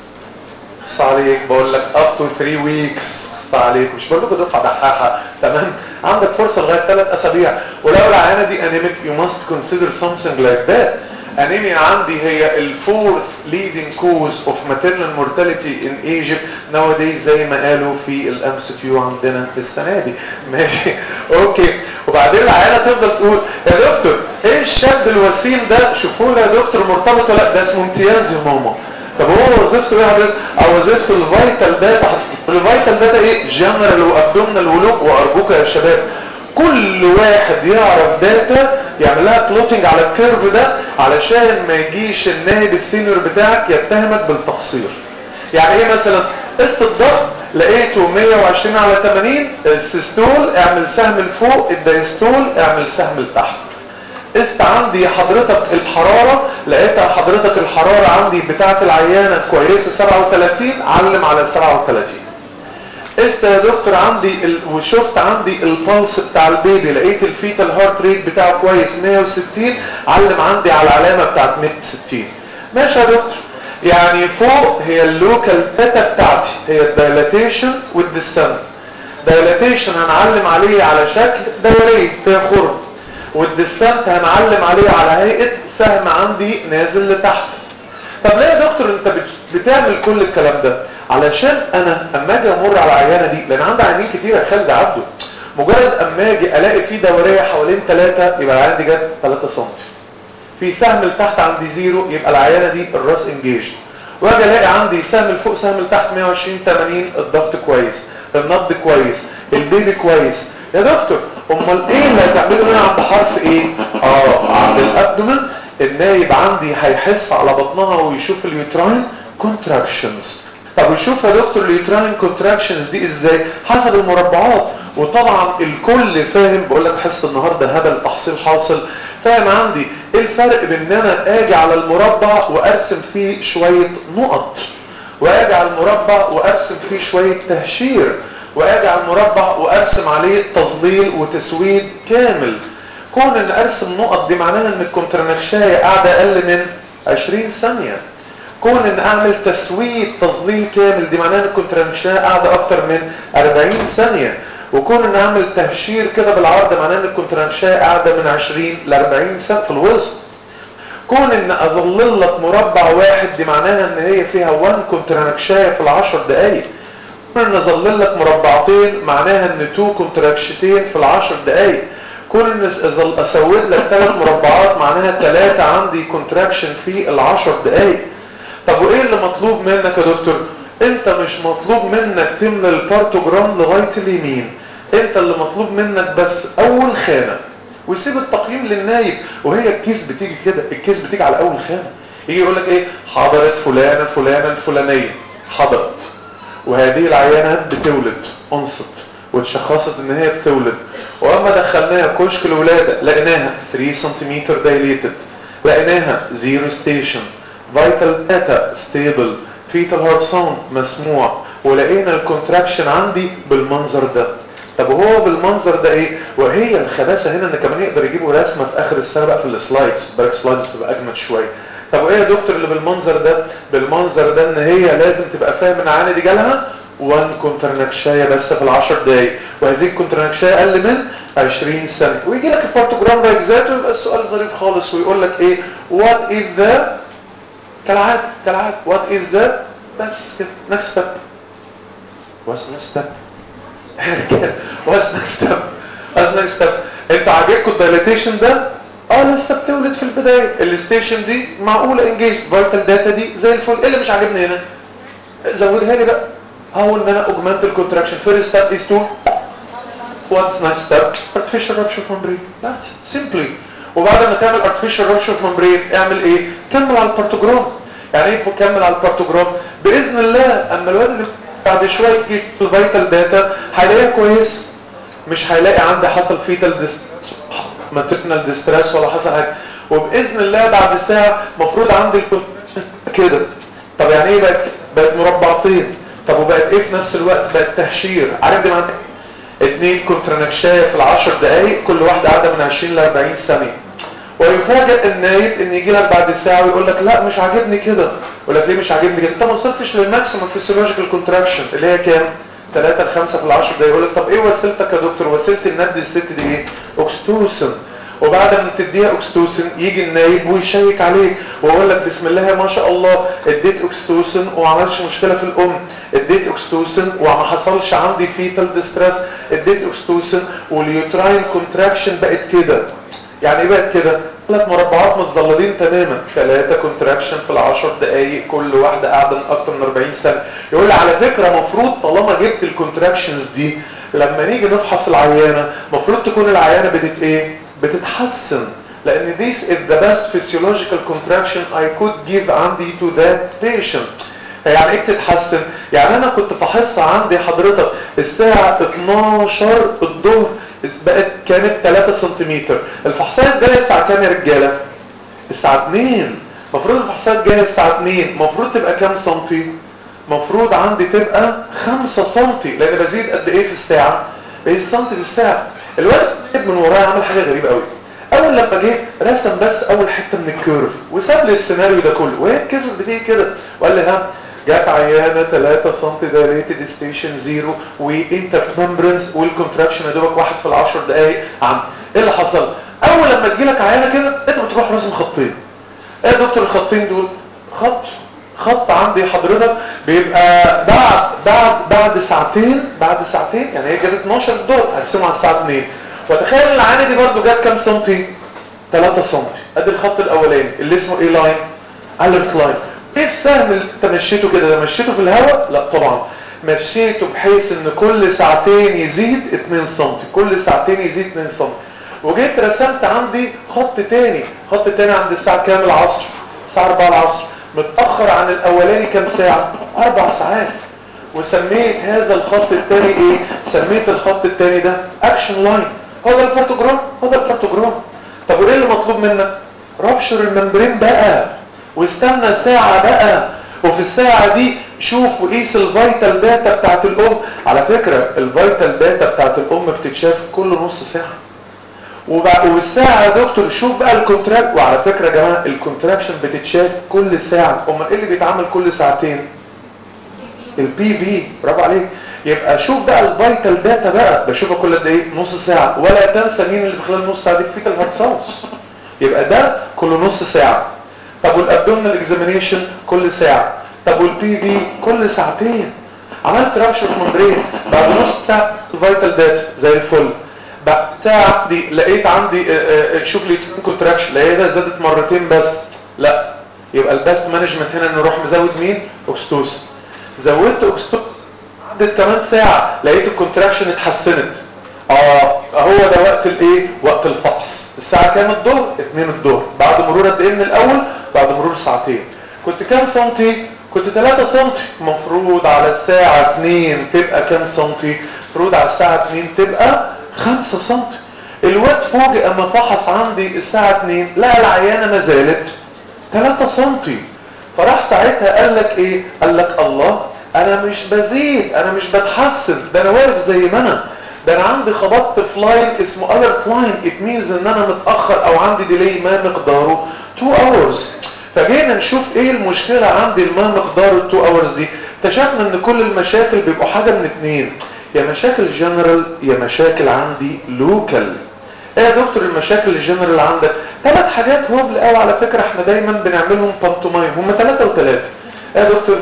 خص عليك بقول لك up to 3 weeks خص عليك مش بقول لكم دفعه دحاحه تمام عندك فرصه لغايه 3 اسابيع ولو العيانه دي انيميك you must consider something like that انيميا عندي هي الفورث leading cause of maternal mortality in Egypt nowadays زي ما قالوا في الام سي كيو عندنا السنه دي ماشي اوكي وبعدين العيانه تفضل تقول يا دكتور ايه الشاب الوسيم ده شوفوا له يا دكتور مرتبط ولا لا ده اسمه امتياز يا ماما طب هو وظيفته ايه حضرتك او وظيفته الفيتال داتا الفيتال داتا ايه جنرال وابدومينال ولوك وارجوك يا شباب كل واحد يعرف داتا يعمل لها بلوتنج على الكيرف ده علشان ما يجيش النائب السينيور بتاعك يتهمك بالتقصير يعني ايه مثلا قسط الضغط لقيته 120 على 80 السيستول اعمل سهم لفوق الدايستول اعمل سهم لتحت قست عندي حضرتك الحرارة لقيتها حضرتك الحرارة عندي بتاعة العيانة كويسة 37 علم على 37 قست يا دكتور عندي ال... وشفت عندي البلس بتاع البيبي لقيت الفيتال هارت ريت بتاعه كويس 160 علم عندي على العلامة بتاعت 160 ماشي يا دكتور يعني فوق هي اللوكال داتا بتاعتي هي الدايلاتيشن والديسنت دايلاتيشن هنعلم عليه على شكل دوري فيها خرم والديسنت هنعلم عليه على هيئة سهم عندي نازل لتحت طب ليه يا دكتور انت بتعمل كل الكلام ده علشان انا اما اجي امر على العيانه دي لان عندي عيانين كتير يا خالد عبده مجرد اما اجي الاقي في دوريه حوالين ثلاثة يبقى العيانه دي جت 3 سم في سهم لتحت عندي زيرو يبقى العيانه دي الراس انجيج واجي الاقي عندي سهم لفوق سهم لتحت 120 80 الضغط كويس النبض كويس البيبي كويس يا دكتور امال ايه اللي هتعمله هنا عند حرف ايه اه عند الابدومن النايب عندي هيحس على بطنها ويشوف اليوتراين كونتراكشنز طب يشوف يا دكتور اليوتراين كونتراكشنز دي ازاي حسب المربعات وطبعا الكل فاهم بقول لك حصه النهارده هبل تحصيل حاصل فاهم عندي ايه الفرق بين ان انا اجي على المربع وارسم فيه شويه نقط واجي على المربع وارسم فيه شويه تهشير واجي على المربع وارسم عليه تظليل وتسويد كامل كون ان ارسم نقط دي معناها ان الكونترنكشايه قاعده اقل من 20 ثانيه كون ان اعمل تسويد تظليل كامل دي معناها ان الكونترنكشايه قاعده اكتر من 40 ثانيه وكون ان اعمل تهشير كده بالعرض معناه ان الكونترنكشايه قاعده من 20 ل 40 ثانيه في الوسط كون ان اظلل لك مربع واحد دي معناها ان هي فيها 1 كونترنكشايه في العشر دقايق كون ان اظلل لك مربعتين معناها ان 2 كونتراكشتين في العشر دقايق كون ان اسود لك ثلاث مربعات معناها ثلاثة عندي كونتراكشن في العشر دقايق طب وايه اللي مطلوب منك يا دكتور انت مش مطلوب منك تملى البارتوجرام لغاية اليمين انت اللي مطلوب منك بس اول خانة ويسيب التقييم للنايب وهي الكيس بتيجي كده الكيس بتيجي على اول خانة يجي يقول لك ايه حضرت فلانة فلانة الفلانية حضرت وهذه العيانة بتولد انصت واتشخصت ان هي بتولد واما دخلناها كشك الولادة لقيناها 3 سنتيمتر دايليتد لقيناها زيرو ستيشن فيتال داتا ستيبل فيتال هارت ساوند مسموع ولقينا الكونتراكشن عندي بالمنظر ده طب وهو بالمنظر ده ايه وهي الخباثه هنا ان كمان يقدر يجيبوا رسمه في اخر السنه بقى في السلايدز بالك سلايدز تبقى اجمد شويه طب وايه يا دكتور اللي بالمنظر ده بالمنظر ده ان هي لازم تبقى فاهم ان عاني دي جالها 1 كونترنكشايه بس في العشر دقايق وهذه الكونترنكشايه اقل من 20 سنه ويجي لك البارتوجرام باجزاته يبقى السؤال ظريف خالص ويقول لك ايه وات از ذا كالعاده كالعاده وات از ذا بس كده نكست ستيب واتس نكست ستيب واتس نكست ستيب واتس نكست ستيب انت عاجبكم الدايليتيشن ده اه لسه بتولد في البدايه الستيشن دي معقوله انجيج فايتال داتا دي زي الفل ايه اللي مش عاجبني هنا زودها لي بقى هو ان انا اوجمانت الكونتراكشن فيرست ستيب از تو واتس نيكست ستيب artificial rupture of membrane بس simply وبعد ما تعمل artificial rupture of membrane اعمل ايه كمل على البارتوجرام يعني ايه كمل على البارتوجرام باذن الله اما الواد اللي بعد شويه يجي الفيتال داتا هيلاقيها كويس مش هيلاقي عندي حصل فيتال ماترنال ديستريس ولا حصل حاجه وباذن الله بعد ساعه المفروض عندي الكونتراكشن كده طب يعني ايه بقت بقت مربعتين طب وبقت ايه في نفس الوقت بقت تهشير عارف دي معناها اتنين كونترنكشايه في العشر دقايق كل واحده قاعده من 20 ل 40 ثانيه ويفاجئ النايب ان يجي لك بعد ساعه ويقول لك لا مش عاجبني كده يقول لك ليه مش عاجبني كده انت ما وصلتش للماكسيمم فيسيولوجيكال كونتراكشن اللي هي كام 3 ل 5 في العشر دقايق يقول لك طب ايه وسيلتك يا دكتور وسيله الند الست دي ايه اوكستوسن وبعد ما تديها اوكستوسن يجي النايب ويشيك عليك ويقول لك بسم الله ما شاء الله اديت اوكستوسن وما عملش مشكله في الام اديت اوكستوسن وما حصلش عندي فيتال ديستريس اديت اوكستوسن واليوتراين كونتراكشن بقت كده يعني ايه بقت كده ثلاث مربعات متظللين تماما ثلاثة كونتراكشن في العشر دقايق كل واحدة قاعدة من اكتر من 40 سنة يقول لي على فكرة مفروض طالما جبت الكونتراكشنز دي لما نيجي نفحص العيانة مفروض تكون العيانة بدت ايه بتتحسن لان this is the best physiological contraction I could give عندي to that patient يعني ايه تتحسن يعني انا كنت فحصها عندي حضرتك الساعة 12 الظهر بقت كانت 3 سنتيمتر الفحصات جايه الساعه كام يا رجاله الساعه 2 المفروض الفحصات جايه الساعه 2 المفروض تبقى كام سنتي المفروض عندي تبقى 5 سنتي لان بزيد قد ايه في الساعه بزيد سنتي في الساعه الوقت من ورايا عمل حاجه غريبه قوي اول لما جه رسم بس اول حته من الكيرف وساب لي السيناريو ده كله وهي الكيسز بتيجي كده وقال لي ها جت عيانه 3 سم دايليتد ستيشن زيرو وانتر ممبرنز والكونتراكشن يا دوبك واحد في العشر دقائق عم ايه اللي حصل؟ اول لما تجي لك عيانه كده انت بتروح راسم خطين ايه يا دكتور الخطين دول؟ خط خط عندي حضرتك بيبقى بعد بعد بعد ساعتين بعد ساعتين يعني هي جت 12 الظهر هرسمها على الساعه 2 وتخيل ان العيانه دي برضو جت كام سنتي 3 سم ادي الخط الاولاني اللي اسمه ايه لاين الرت لاين ايه السهم اللي انت مشيته كده ده مشيته في الهواء لا طبعا مشيته بحيث ان كل ساعتين يزيد 2 سم كل ساعتين يزيد 2 سم وجيت رسمت عندي خط تاني خط تاني عند الساعة كام العصر الساعة 4 العصر متأخر عن الاولاني كام ساعة اربع ساعات وسميت هذا الخط التاني ايه سميت الخط التاني ده اكشن لاين هو ده البارتوجرام هو ده البارتوجرام طب وايه اللي مطلوب منك رابشر الممبرين بقى واستنى ساعة بقى وفي الساعة دي شوف وقيس الفيتال داتا بتاعت الام على فكرة الفيتال داتا بتاعت الام بتتشاف كل نص ساعة والساعة يا دكتور شوف بقى الكونتراكت وعلى فكرة يا جماعة الكونتراكشن بتتشاف كل ساعة امال ايه اللي بيتعمل كل ساعتين البي في برافو عليك يبقى شوف بقى الفيتال داتا بقى بشوفها كل قد ايه نص ساعة ولا تنسى مين اللي في خلال نص ساعة دي فيتال هاتساوس يبقى ده كل نص ساعة طب والابدومينال اكزامينيشن كل ساعة طب والبي في كل ساعتين عملت رابشر ممبرين بعد نص ساعة الفيتال داتا زي الفل بعد ساعة دي لقيت عندي شوف لي كونتراكشن لقيتها زادت مرتين بس لا يبقى الباست مانجمنت هنا نروح مزود مين اوكستوس زودت اوكستوس عدت كمان ساعة لقيت الكونتراكشن اتحسنت اه هو ده وقت الايه وقت الفحص الساعة كام الظهر 2 الظهر بعد مرور قد ايه من الاول بعد مرور ساعتين كنت كام سنتي كنت 3 سنتي مفروض على الساعة 2 تبقى كام سنتي مفروض على الساعة 2 تبقى 5 سنتي الواد فوجئ اما فحص عندي الساعة 2 لقى العيانة ما زالت 3 سنتي فراح ساعتها قال لك ايه قال لك الله انا مش بزيد انا مش بتحسن ده انا واقف زي ما انا ده انا عندي خبطت في لاين اسمه alert line it means ان انا متأخر او عندي ديلي ما مقداره 2 hours فجينا نشوف ايه المشكلة عندي ما مقداره 2 hours دي اكتشفنا ان كل المشاكل بيبقوا حاجة من اتنين يا مشاكل جنرال يا مشاكل عندي لوكال ايه يا دكتور المشاكل الجنرال عندك ثلاث حاجات هوبل قوي على فكرة احنا دايما بنعملهم بانتومايم هم ثلاثة وثلاثة ايه يا دكتور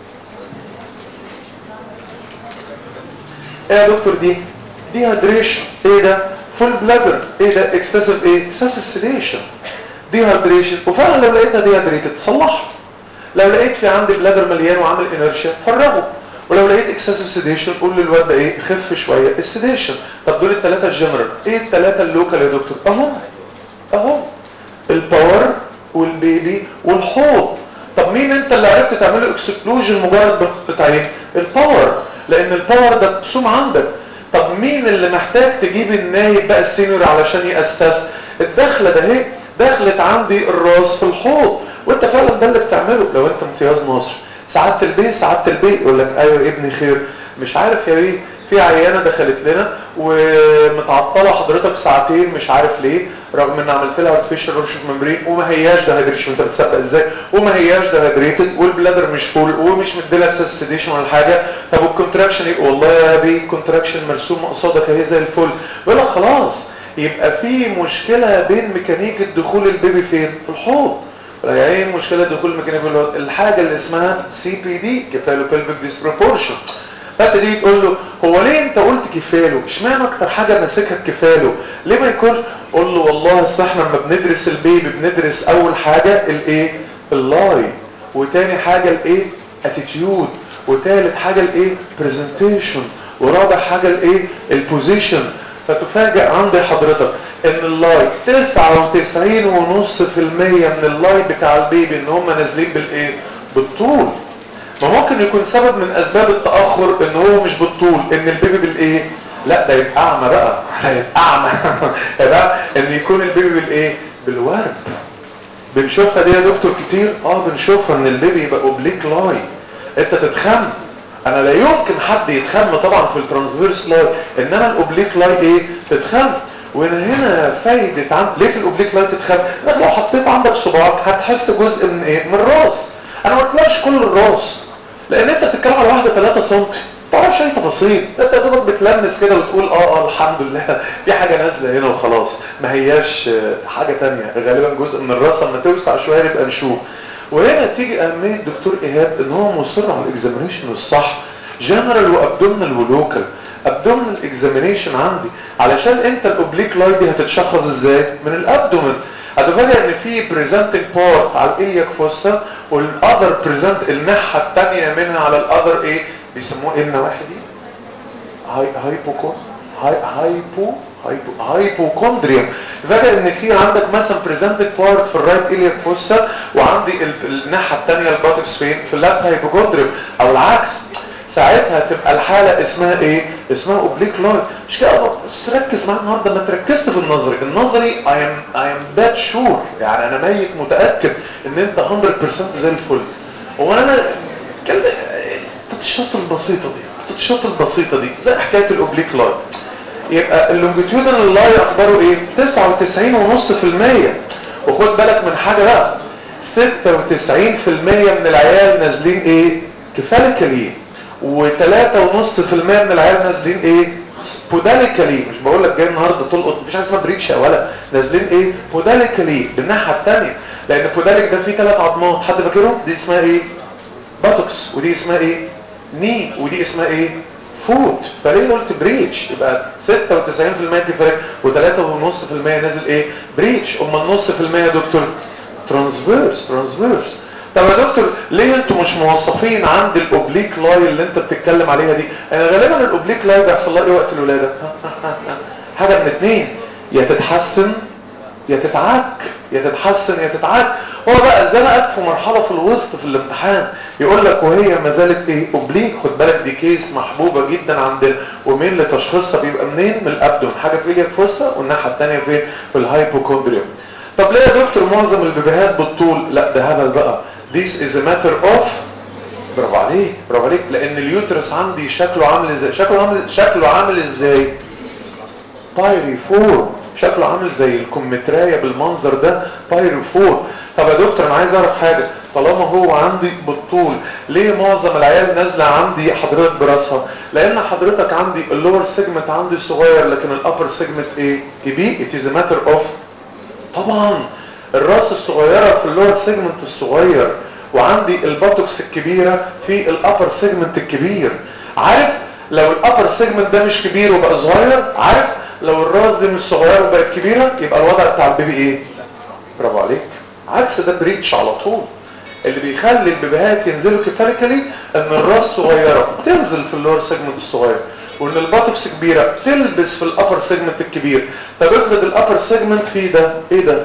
ايه يا دكتور دي دي هيدريشن ايه ده فول بلادر ايه ده اكسسيف ايه اكسسيف سيديشن دي هيدريشن وفعلا لو لقيتها دي هيدريتد تصلحها لو لقيت في عندي بلادر مليان وعامل انرشيا فرغه ولو لقيت اكسسيف سيديشن قول للواد ده ايه خف شويه السيديشن طب دول الثلاثه الجنرال ايه الثلاثه اللوكال يا دكتور اهو اهو الباور والبيبي والحوض طب مين انت اللي عرفت تعمله اكسكلوجن مجرد بتاع ايه الباور لان الباور ده مقسوم عندك طب مين اللي محتاج تجيب النايب بقى السينيور علشان يأسس الدخلة ده اهي دخلت عندي الراس في الحوض وانت فعلا ده اللي بتعمله لو انت امتياز مصر سعادة البيت سعادة البيت يقول لك ايوه ابني خير مش عارف يا بيه في عيانة دخلت لنا ومتعطلة حضرتك ساعتين مش عارف ليه رغم ان عملت لها ارتفيشال رش ممبرين وما هياش ده هيدريشن انت بتصدق ازاي وما هياش ده هيدريتد والبلادر مش فول ومش مديلها اكسس سيديشن ولا حاجه طب والكونتراكشن ايه والله يا بيه الكونتراكشن مرسوم قصادك اهي زي الفل يقول لك خلاص يبقى في مشكله بين ميكانيكه دخول البيبي فين في الحوض ايه مشكله دخول الميكانيكه في الحاجه اللي اسمها سي بي دي كفالو بيلفيك ديسبروبورشن فانت تيجي تقول له هو ليه انت قلت كفاله اشمعنى اكتر حاجه ماسكها كفاله ليه ما يكونش قول له والله اصل احنا لما بندرس البيبي بندرس اول حاجه الايه اللاي وتاني حاجه الايه اتيتيود وتالت حاجه الايه برزنتيشن ورابع حاجه الايه البوزيشن فتفاجئ عندي حضرتك ان اللاي 99 ونص في المية من اللاي بتاع البيبي ان هم نازلين بالايه بالطول ما ممكن يكون سبب من اسباب التأخر ان هو مش بالطول ان البيبي بالايه لا ده يبقى اعمى بقى هيبقى اعمى يبقى ان يكون البيبي بالايه بالورب بنشوفها دي يا دكتور كتير اه بنشوفها ان البيبي يبقى اوبليك لاي انت تتخم انا لا يمكن حد يتخم طبعا في الترانسفيرس لاي انما الاوبليك لاي ايه تتخم وهنا هنا فايدة عن ليه في الاوبليك لاي تتخم انك لو حطيت عندك صباعك هتحس جزء من ايه من الراس انا ما قلتلكش كل الراس لان انت بتتكلم على واحده 3 سم تعرفش اي تفاصيل انت دوبك بتلمس كده وتقول اه اه الحمد لله في حاجه نازله هنا وخلاص ما هياش حاجه تانية غالبا جزء من الراس اما توسع شويه نبقى نشوف وهنا تيجي اهميه دكتور ايهاب ان هو مصر على الاكزامينيشن الصح جنرال وابدومينال ولوكال ابدومينال اكزامينيشن عندي علشان انت الاوبليك لاي دي هتتشخص ازاي من الابدومين هتفاجئ ان في بريزنتنج بارت على الالياك فوسا والاذر بريزنت الناحيه الثانيه منها على الاذر ايه بيسموه ايه النواحي دي هاي هايبوكون هاي هايبو هايبو هايبوكوندريوم فجأة ان في عندك مثلا بريزنتد بارت في الرايت الياك فوسا وعندي ال- الناحية الثانية الباتكس فين في اللفت هايبوكوندريوم او العكس ساعتها تبقى الحالة اسمها ايه اسمها اوبليك لاين مش كده بس تركز معايا النهارده ما تركزت في النظري النظري I am I am that sure يعني انا ميت متأكد ان انت 100% زي الفل هو انا كلمة التطشات البسيطة دي التطشات البسيطة دي زي حكاية الاوبليك لاين يبقى اللونجيتيودنال لاين اخباره ايه 99.5% وخد بالك من حاجة بقى 96% من العيال نازلين ايه كفاليكالي و3.5% من العيال نازلين ايه بوداليكالي مش بقول لك جاي النهارده تلقط مفيش حاجه اسمها بريتش يا ولا نازلين ايه بوداليكالي بالناحيه الثانيه لان بوداليك ده فيه ثلاث عظمات حد فاكرهم دي اسمها ايه باتوكس ودي اسمها ايه ني ودي اسمها ايه فوت فليه قلت بريتش يبقى 96% كفايه و3.5% نازل ايه بريتش امال النص في المية يا دكتور ترانسفيرس ترانسفيرس طب يا دكتور ليه انتوا مش موصفين عند الاوبليك لاي اللي انت بتتكلم عليها دي انا غالبا الاوبليك لاي بيحصل لها ايه وقت الولاده حاجه من اتنين يا تتحسن يا تتعك يا تتحسن يا تتعك هو بقى زنقك في مرحله في الوسط في الامتحان يقول لك وهي ما زالت ايه اوبليك خد بالك دي كيس محبوبه جدا عندنا ومين اللي تشخيصها بيبقى منين من الابدون حاجه في ايدك فوسا والناحيه الثانيه فين في الهايبوكوندريوم طب ليه يا دكتور معظم البيبيهات بالطول لا ده هبل بقى this is a matter of برافو عليك برافو عليك لان اليوترس عندي شكله عامل ازاي شكله عامل شكله عامل ازاي بايري فور شكله عامل زي الكمترايه بالمنظر ده بايري فور طب يا دكتور انا عايز اعرف حاجه طالما هو عندي بالطول ليه معظم العيال نازله عندي حضرتك براسها لان حضرتك عندي اللور سيجمنت عندي صغير لكن الابر سيجمنت ايه كبير it is a matter of طبعا الراس الصغيرة في اللور سيجمنت الصغير وعندي الباتوكس الكبيرة في الابر سيجمنت الكبير عارف لو الابر سيجمنت ده مش كبير وبقى صغير عارف لو الراس دي مش صغيرة وبقت كبيرة يبقى الوضع بتاع البيبي ايه برافو عليك عكس ده بريتش على طول اللي بيخلي البيبيهات ينزلوا كفاليكالي ان الراس صغيرة تنزل في اللور سيجمنت الصغير وان الباتوكس كبيرة تلبس في الابر سيجمنت الكبير طب افرض الابر سيجمنت فيه ده ايه ده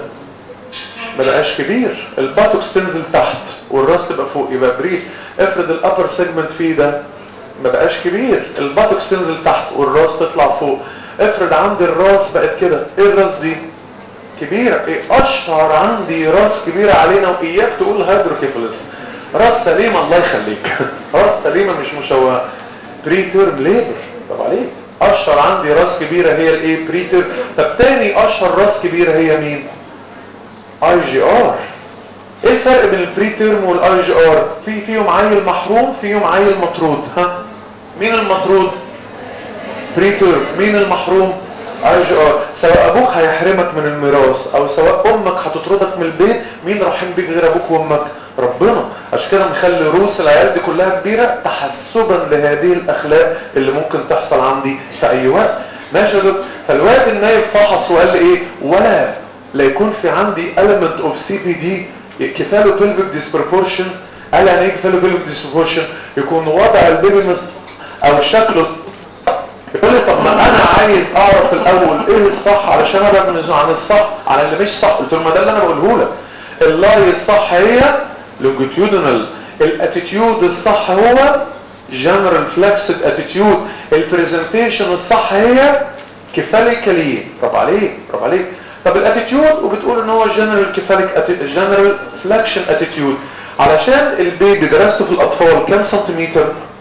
ما بقاش كبير الباتوكس تنزل تحت والراس تبقى فوق يبقى بريف افرض الابر سيجمنت فيه ده ما بقاش كبير الباتوكس تنزل تحت والراس تطلع فوق افرض عندي الراس بقت كده ايه الراس دي كبيرة ايه اشهر عندي راس كبيرة علينا واياك تقول هيدروكيفالس راس سليمة الله يخليك راس سليمة مش مشوهة بري تيرم ليبر طب عليك اشهر عندي راس كبيرة هي الايه بري تيرم طب تاني اشهر راس كبيرة هي مين اي جي ار ايه الفرق بين البري تيرم والاي جي ار في فيهم عيل محروم فيهم عيل مطرود ها مين المطرود بري تيرم مين المحروم اي جي ار سواء ابوك هيحرمك من الميراث او سواء امك هتطردك من البيت مين رحيم بيك غير ابوك وامك ربنا عشان كده مخلي رؤوس العيال دي كلها كبيره تحسبا لهذه الاخلاق اللي ممكن تحصل عندي في اي وقت ماشي يا دكتور فالواد النايب فحص وقال لي ايه ولا لا يكون في عندي element of CPD كفاله pelvic disproportion قال يعني ايه كفاله pelvic disproportion يكون وضع البيبي مس او شكله يقول لي طب ما انا عايز اعرف الاول ايه الصح علشان ابعد عن الصح عن اللي مش صح قلت له ما ده اللي انا بقوله لك اللاي الصح هي longitudinal الاتيتيود الصح هو general flexed attitude البرزنتيشن الصح هي كفاليكالي برافو عليك برافو عليك طب الاتيتيود وبتقول ان هو جنرال كفاليك جنرال فلكشن اتيتيود علشان البيبي درسته في الاطفال كام سنتيمتر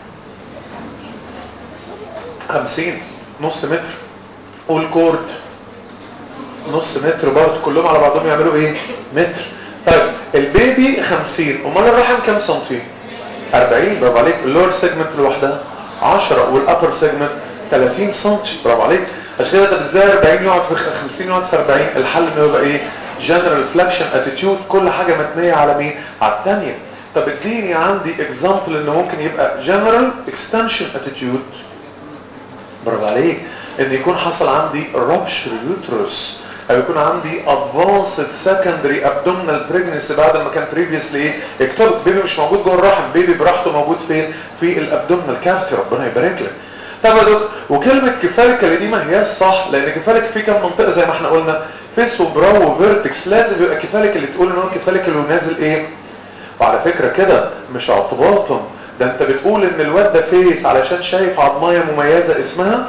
50 نص متر والكورد نص متر برضه كلهم على بعضهم يعملوا ايه متر طيب البيبي 50 امال الرحم كام سنتي 40 برافو عليك اللور سيجمنت لوحدها 10 والابر سيجمنت 30 سم برافو عليك عشان كده طب ازاي 40 يقعد في 50 يقعد في 40 الحل انه يبقى ايه جنرال فلكشن اتيتيود كل حاجه مبنيه على مين على الثانيه طب اديني عندي اكزامبل انه ممكن يبقى جنرال اكستنشن اتيتيود برافو عليك ان يكون حصل عندي رابشر يوترس او يكون عندي advanced secondary abdominal pregnancy بعد ما كان previously ايه اكتوبك بيبي مش موجود جوه الرحم بيبي براحته موجود فين في الابدومينال كافيتي ربنا يبارك لك طب يا دكتور وكلمه كفاليكال دي ما هياش صح لان كفاليك في كام منطقه زي ما احنا قلنا فيس وبراو وفيرتكس لازم يبقى كفاليك اللي تقول ان هو كفاليكال ونازل ايه وعلى فكره كده مش اعتباطا ده انت بتقول ان الواد ده فيس علشان شايف عظمايه مميزه اسمها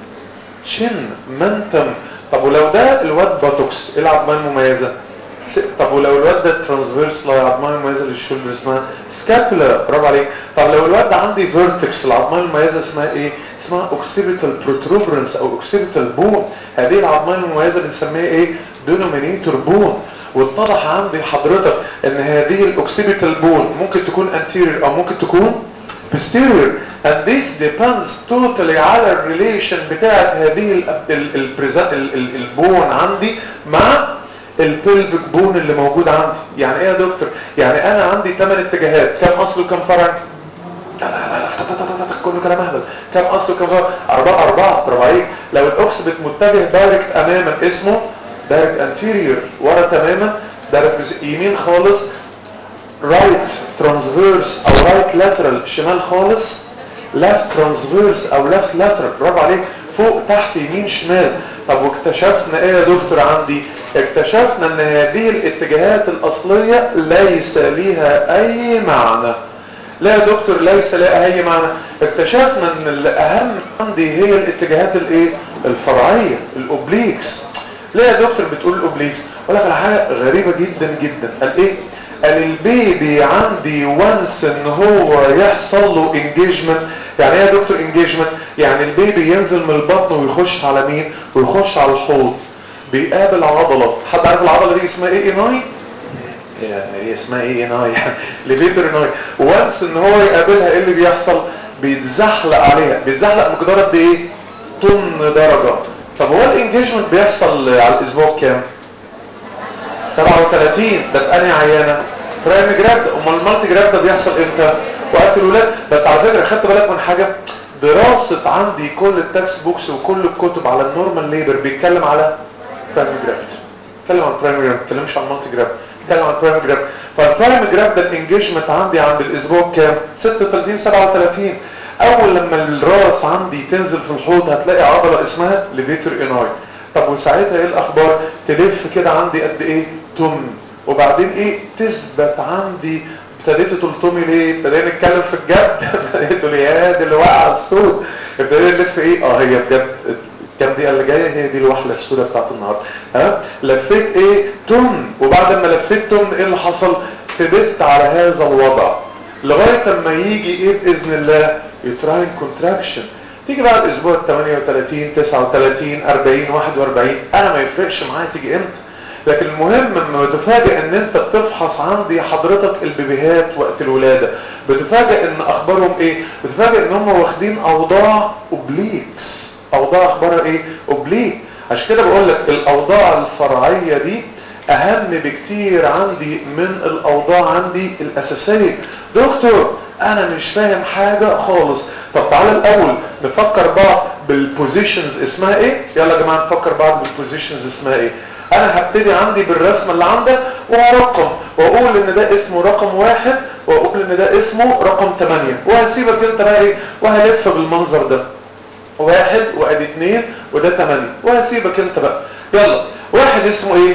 شن منتم طب ولو ده الواد باتوكس ايه العظمايه المميزه طب ولو الواد ده ترانسفيرس لا العظمايه المميزه للشولدر اسمها سكابولا برافو عليك طب لو الواد ده عندي فيرتكس العظمايه المميزه اسمها ايه اسمها اوكسيبيتال بروتروبرنس او اوكسيبيتال بون هذه العظمايه المميزه بنسميها ايه دينومينيتور بون واتضح عندي حضرتك ان هذه الاوكسيبيتال بون ممكن تكون anterior او ممكن تكون posterior and this depends totally على الريليشن بتاعت هذه ال ال ال ال ال البون عندي مع البلفيك بون اللي موجود عندي يعني ايه يا دكتور يعني انا عندي 8 اتجاهات كم اصل وكم فرع لا لا لا لا كله كلام اهبل كم اصل وكم فرع اربعه اربعه برافو عليك لو الاوكسبت متجه دايركت اماما اسمه دايركت انتيريور ورا تماما دايركت يمين خالص رايت ترانسفيرس او رايت لاترال شمال خالص لفت ترانسفيرس او لفت لاترال برافو عليك فوق تحت يمين شمال طب واكتشفنا ايه يا دكتور عندي اكتشفنا ان هذه الاتجاهات الاصلية ليس ليها اي معنى لا يا دكتور ليس لها اي معنى اكتشفنا ان الاهم عندي هي الاتجاهات الايه الفرعية الاوبليكس ليه يا دكتور بتقول الاوبليكس اقول لك على حاجه غريبه جدا جدا قال ايه قال البيبي عندي وانس ان هو يحصل له انجيجمنت يعني ايه يا دكتور انجيجمنت يعني البيبي ينزل من البطن ويخش على مين ويخش على الحوض بيقابل عضله حد عارف العضله دي اسمها ايه اناي يعني هي اسمها ايه اناي ليفيتر اناي وانس ان هو يقابلها ايه اللي بيحصل بيتزحلق عليها بيتزحلق مقدار قد ايه طن درجه طب هو الانجيجمنت بيحصل على الاسبوع كام 37 ده في انهي عيانه برايم جرافت امال المالتي جرافت ده بيحصل امتى وقت الولاده بس على فكره خدت بالك من حاجه دراسه عندي كل التكست بوكس وكل الكتب على النورمال ليبر بيتكلم على برايم جرافت بيتكلم عن برايم جرافت ما بيتكلمش عن مالتي جرافت بيتكلم عن برايم جرافت فالبرايم جرافت ده الانجيجمنت عندي عند الاسبوع كام 36 37 اول لما الراس عندي تنزل في الحوض هتلاقي عضله اسمها ليفيتر اناي طب وساعتها ايه الاخبار تلف كده عندي قد ايه تم وبعدين ايه تثبت عندي ابتديت تلطمي ليه ابتدينا نتكلم في الجد ابتديت تقول يا دي اللي وقع على السود ابتدينا نلف ايه اه هي بجد كام دقيقه اللي جايه هي دي الوحله السوداء بتاعت النهارده ها لفيت ايه تم وبعد ما لفيت تم ايه اللي حصل ثبت على هذا الوضع لغايه اما يجي ايه باذن الله يتراين كونتراكشن تيجي بقى الاسبوع 38 39 40 41 انا ما يفرقش معايا تيجي امتى لكن المهم لما تفاجئ ان انت بتفحص عندي حضرتك البيبيهات وقت الولاده بتفاجئ ان اخبارهم ايه بتفاجئ ان هم واخدين اوضاع اوبليكس اوضاع اخبارها ايه اوبليك عشان كده بقول لك الاوضاع الفرعيه دي اهم بكتير عندي من الاوضاع عندي الاساسيه دكتور انا مش فاهم حاجه خالص طب تعالى الاول نفكر بعض بالبوزيشنز اسمها ايه يلا يا جماعه نفكر بعض بالبوزيشنز اسمها ايه انا هبتدي عندي بالرسمه اللي عندك وهرقم واقول ان ده اسمه رقم واحد واقول ان ده اسمه رقم 8 وهسيبك انت بقى ايه وهلف بالمنظر ده واحد وادي اتنين وده 8 وهسيبك انت بقى يلا واحد اسمه ايه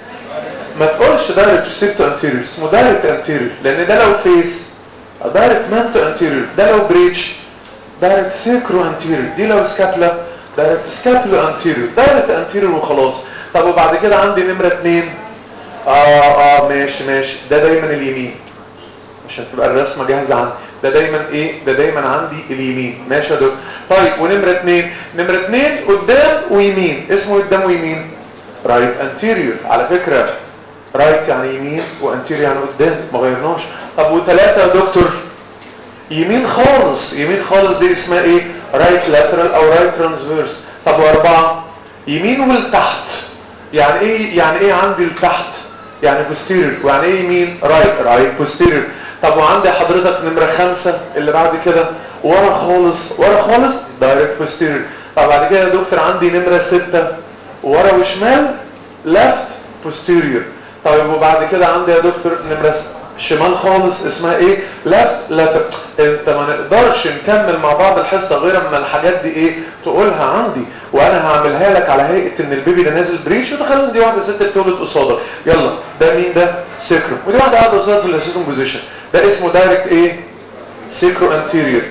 ما تقولش دايركت سيبتو انتيريور اسمه دايركت انتيريور لان ده لو فيس دايركت مانتو انتيريور ده لو بريتش دايركت سيكرو انتيريور دي لو سكابلا دايركت سكابلو انتيريور دايركت انتيريور وخلاص طب وبعد كده عندي نمرة اتنين اه اه ماشي ماشي ده دايما اليمين عشان تبقى الرسمة جاهزة عندي ده دايما ايه ده دايما عندي اليمين ماشي يا دكتور طيب ونمرة اتنين نمرة اتنين قدام ويمين اسمه قدام ويمين رايت انتيريور على فكرة رايت يعني يمين وانتيريور يعني قدام ما غيرناش طب وثلاثة يا دكتور يمين خالص يمين خالص دي اسمها ايه رايت لاترال او رايت ترانسفيرس طب واربعة يمين والتحت يعني ايه يعني ايه عندي التحت يعني بوستيريور ويعني ايه يمين رايت رايت بوستيريور طب وعندي حضرتك نمرة خمسة اللي بعد كده ورا خالص ورا خالص دايركت بوستيريور طب بعد كده يا دكتور عندي نمرة ستة ورا وشمال left posterior طيب وبعد كده عندي يا دكتور نمرة شمال خالص اسمها ايه left lateral انت ما نقدرش نكمل مع بعض الحصه غير اما الحاجات دي ايه تقولها عندي وانا هعملها لك على هيئه ان البيبي ده نازل بريش وتخيل دي واحده ست بتولد قصادك يلا ده مين ده سيكرو ودي واحده قاعده قصادك في الاسيكون بوزيشن ده اسمه دايركت ايه سيكرو انتيريور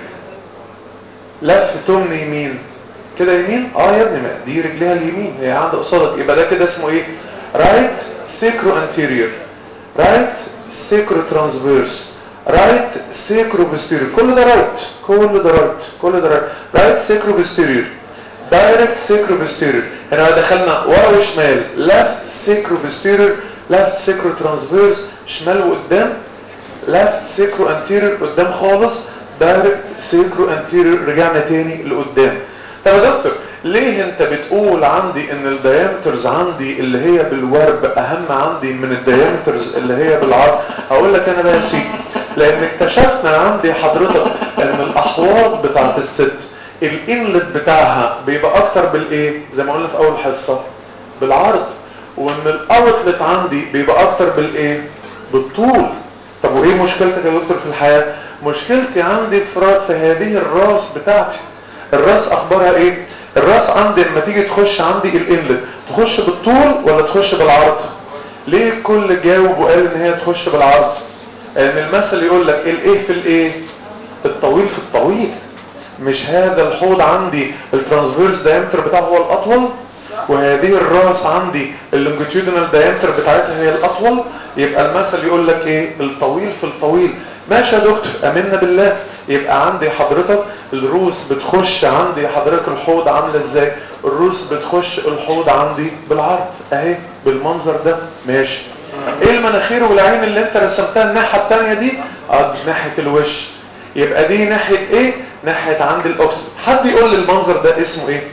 لف تمن يمين كده يمين اه يا ابني ما دي رجليها اليمين هي قاعده قصادك يبقى ده كده اسمه ايه رايت سيكرو انتيريور رايت سيكرو ترانسفيرس رايت سيكرو بوستيريور كل ده رايت كل ده رايت كل ده رايت رايت سيكرو بوستيريور دايركت سيكرو بوستيريور هنا دخلنا ورا وشمال ليفت سيكرو بوستيريور ليفت سيكرو ترانسفيرس شمال وقدام ليفت سيكرو انتيريور قدام خالص دايركت سيكرو انتيريور رجعنا تاني لقدام طب يا دكتور ليه انت بتقول عندي ان الديامترز عندي اللي هي بالورب اهم عندي من الديامترز اللي هي بالعرض هقول لك انا بقى يا سيدي لان اكتشفنا عندي حضرتك ان الاحواض بتاعت الست الانلت بتاعها بيبقى اكتر بالايه زي ما قلنا في اول حصه بالعرض وان الاوتلت عندي بيبقى اكتر بالايه بالطول طب وايه مشكلتك يا دكتور في الحياه مشكلتي عندي في في هذه الراس بتاعتي الراس اخبارها ايه الراس عندي لما تيجي تخش عندي الانلت تخش بالطول ولا تخش بالعرض ليه الكل جاوب وقال ان هي تخش بالعرض لان المثل يقول لك الايه في الايه الطويل في الطويل مش هذا الحوض عندي الترانسفيرس دايمتر بتاعه هو الاطول وهذه الراس عندي اللونجيتيودنال دايمتر بتاعتها هي الاطول يبقى المثل يقول لك ايه الطويل في الطويل ماشي يا دكتور امنا بالله يبقى عندي حضرتك الروس بتخش عندي حضرتك الحوض عامله ازاي الروس بتخش الحوض عندي بالعرض اهي بالمنظر ده ماشي ايه المناخير والعين اللي انت رسمتها الناحيه الثانيه دي اه دي ناحيه الوش يبقى دي ناحيه ايه ناحيه عند الاوكسيد حد يقول لي المنظر ده اسمه ايه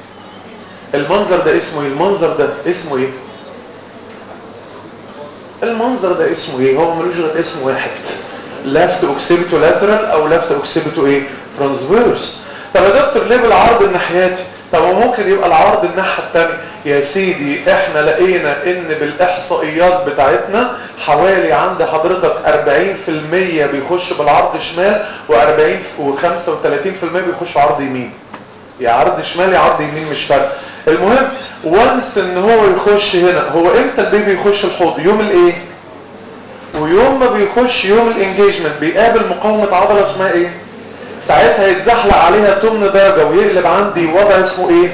المنظر ده اسمه ايه المنظر ده اسمه ايه المنظر ده اسمه ايه هو ملوش غير اسم واحد لفت اوكسيبيتو لاترال او لفت اوكسيبيتو ايه ترانسفيرس طب يا دكتور ليه بالعرض الناحياتي طب ممكن يبقى العرض الناحيه الثانيه يا سيدي احنا لقينا ان بالاحصائيات بتاعتنا حوالي عند حضرتك 40% بيخش بالعرض شمال و40 و35% بيخش عرض يمين يا عرض شمال يا عرض يمين مش فارق المهم وانس ان هو يخش هنا هو امتى البيبي يخش الحوض يوم الايه ويوم ما بيخش يوم الانجيجمنت بيقابل مقاومة عضلة اسمها ايه ساعتها يتزحلق عليها تمن درجة ويقلب عندي وضع اسمه ايه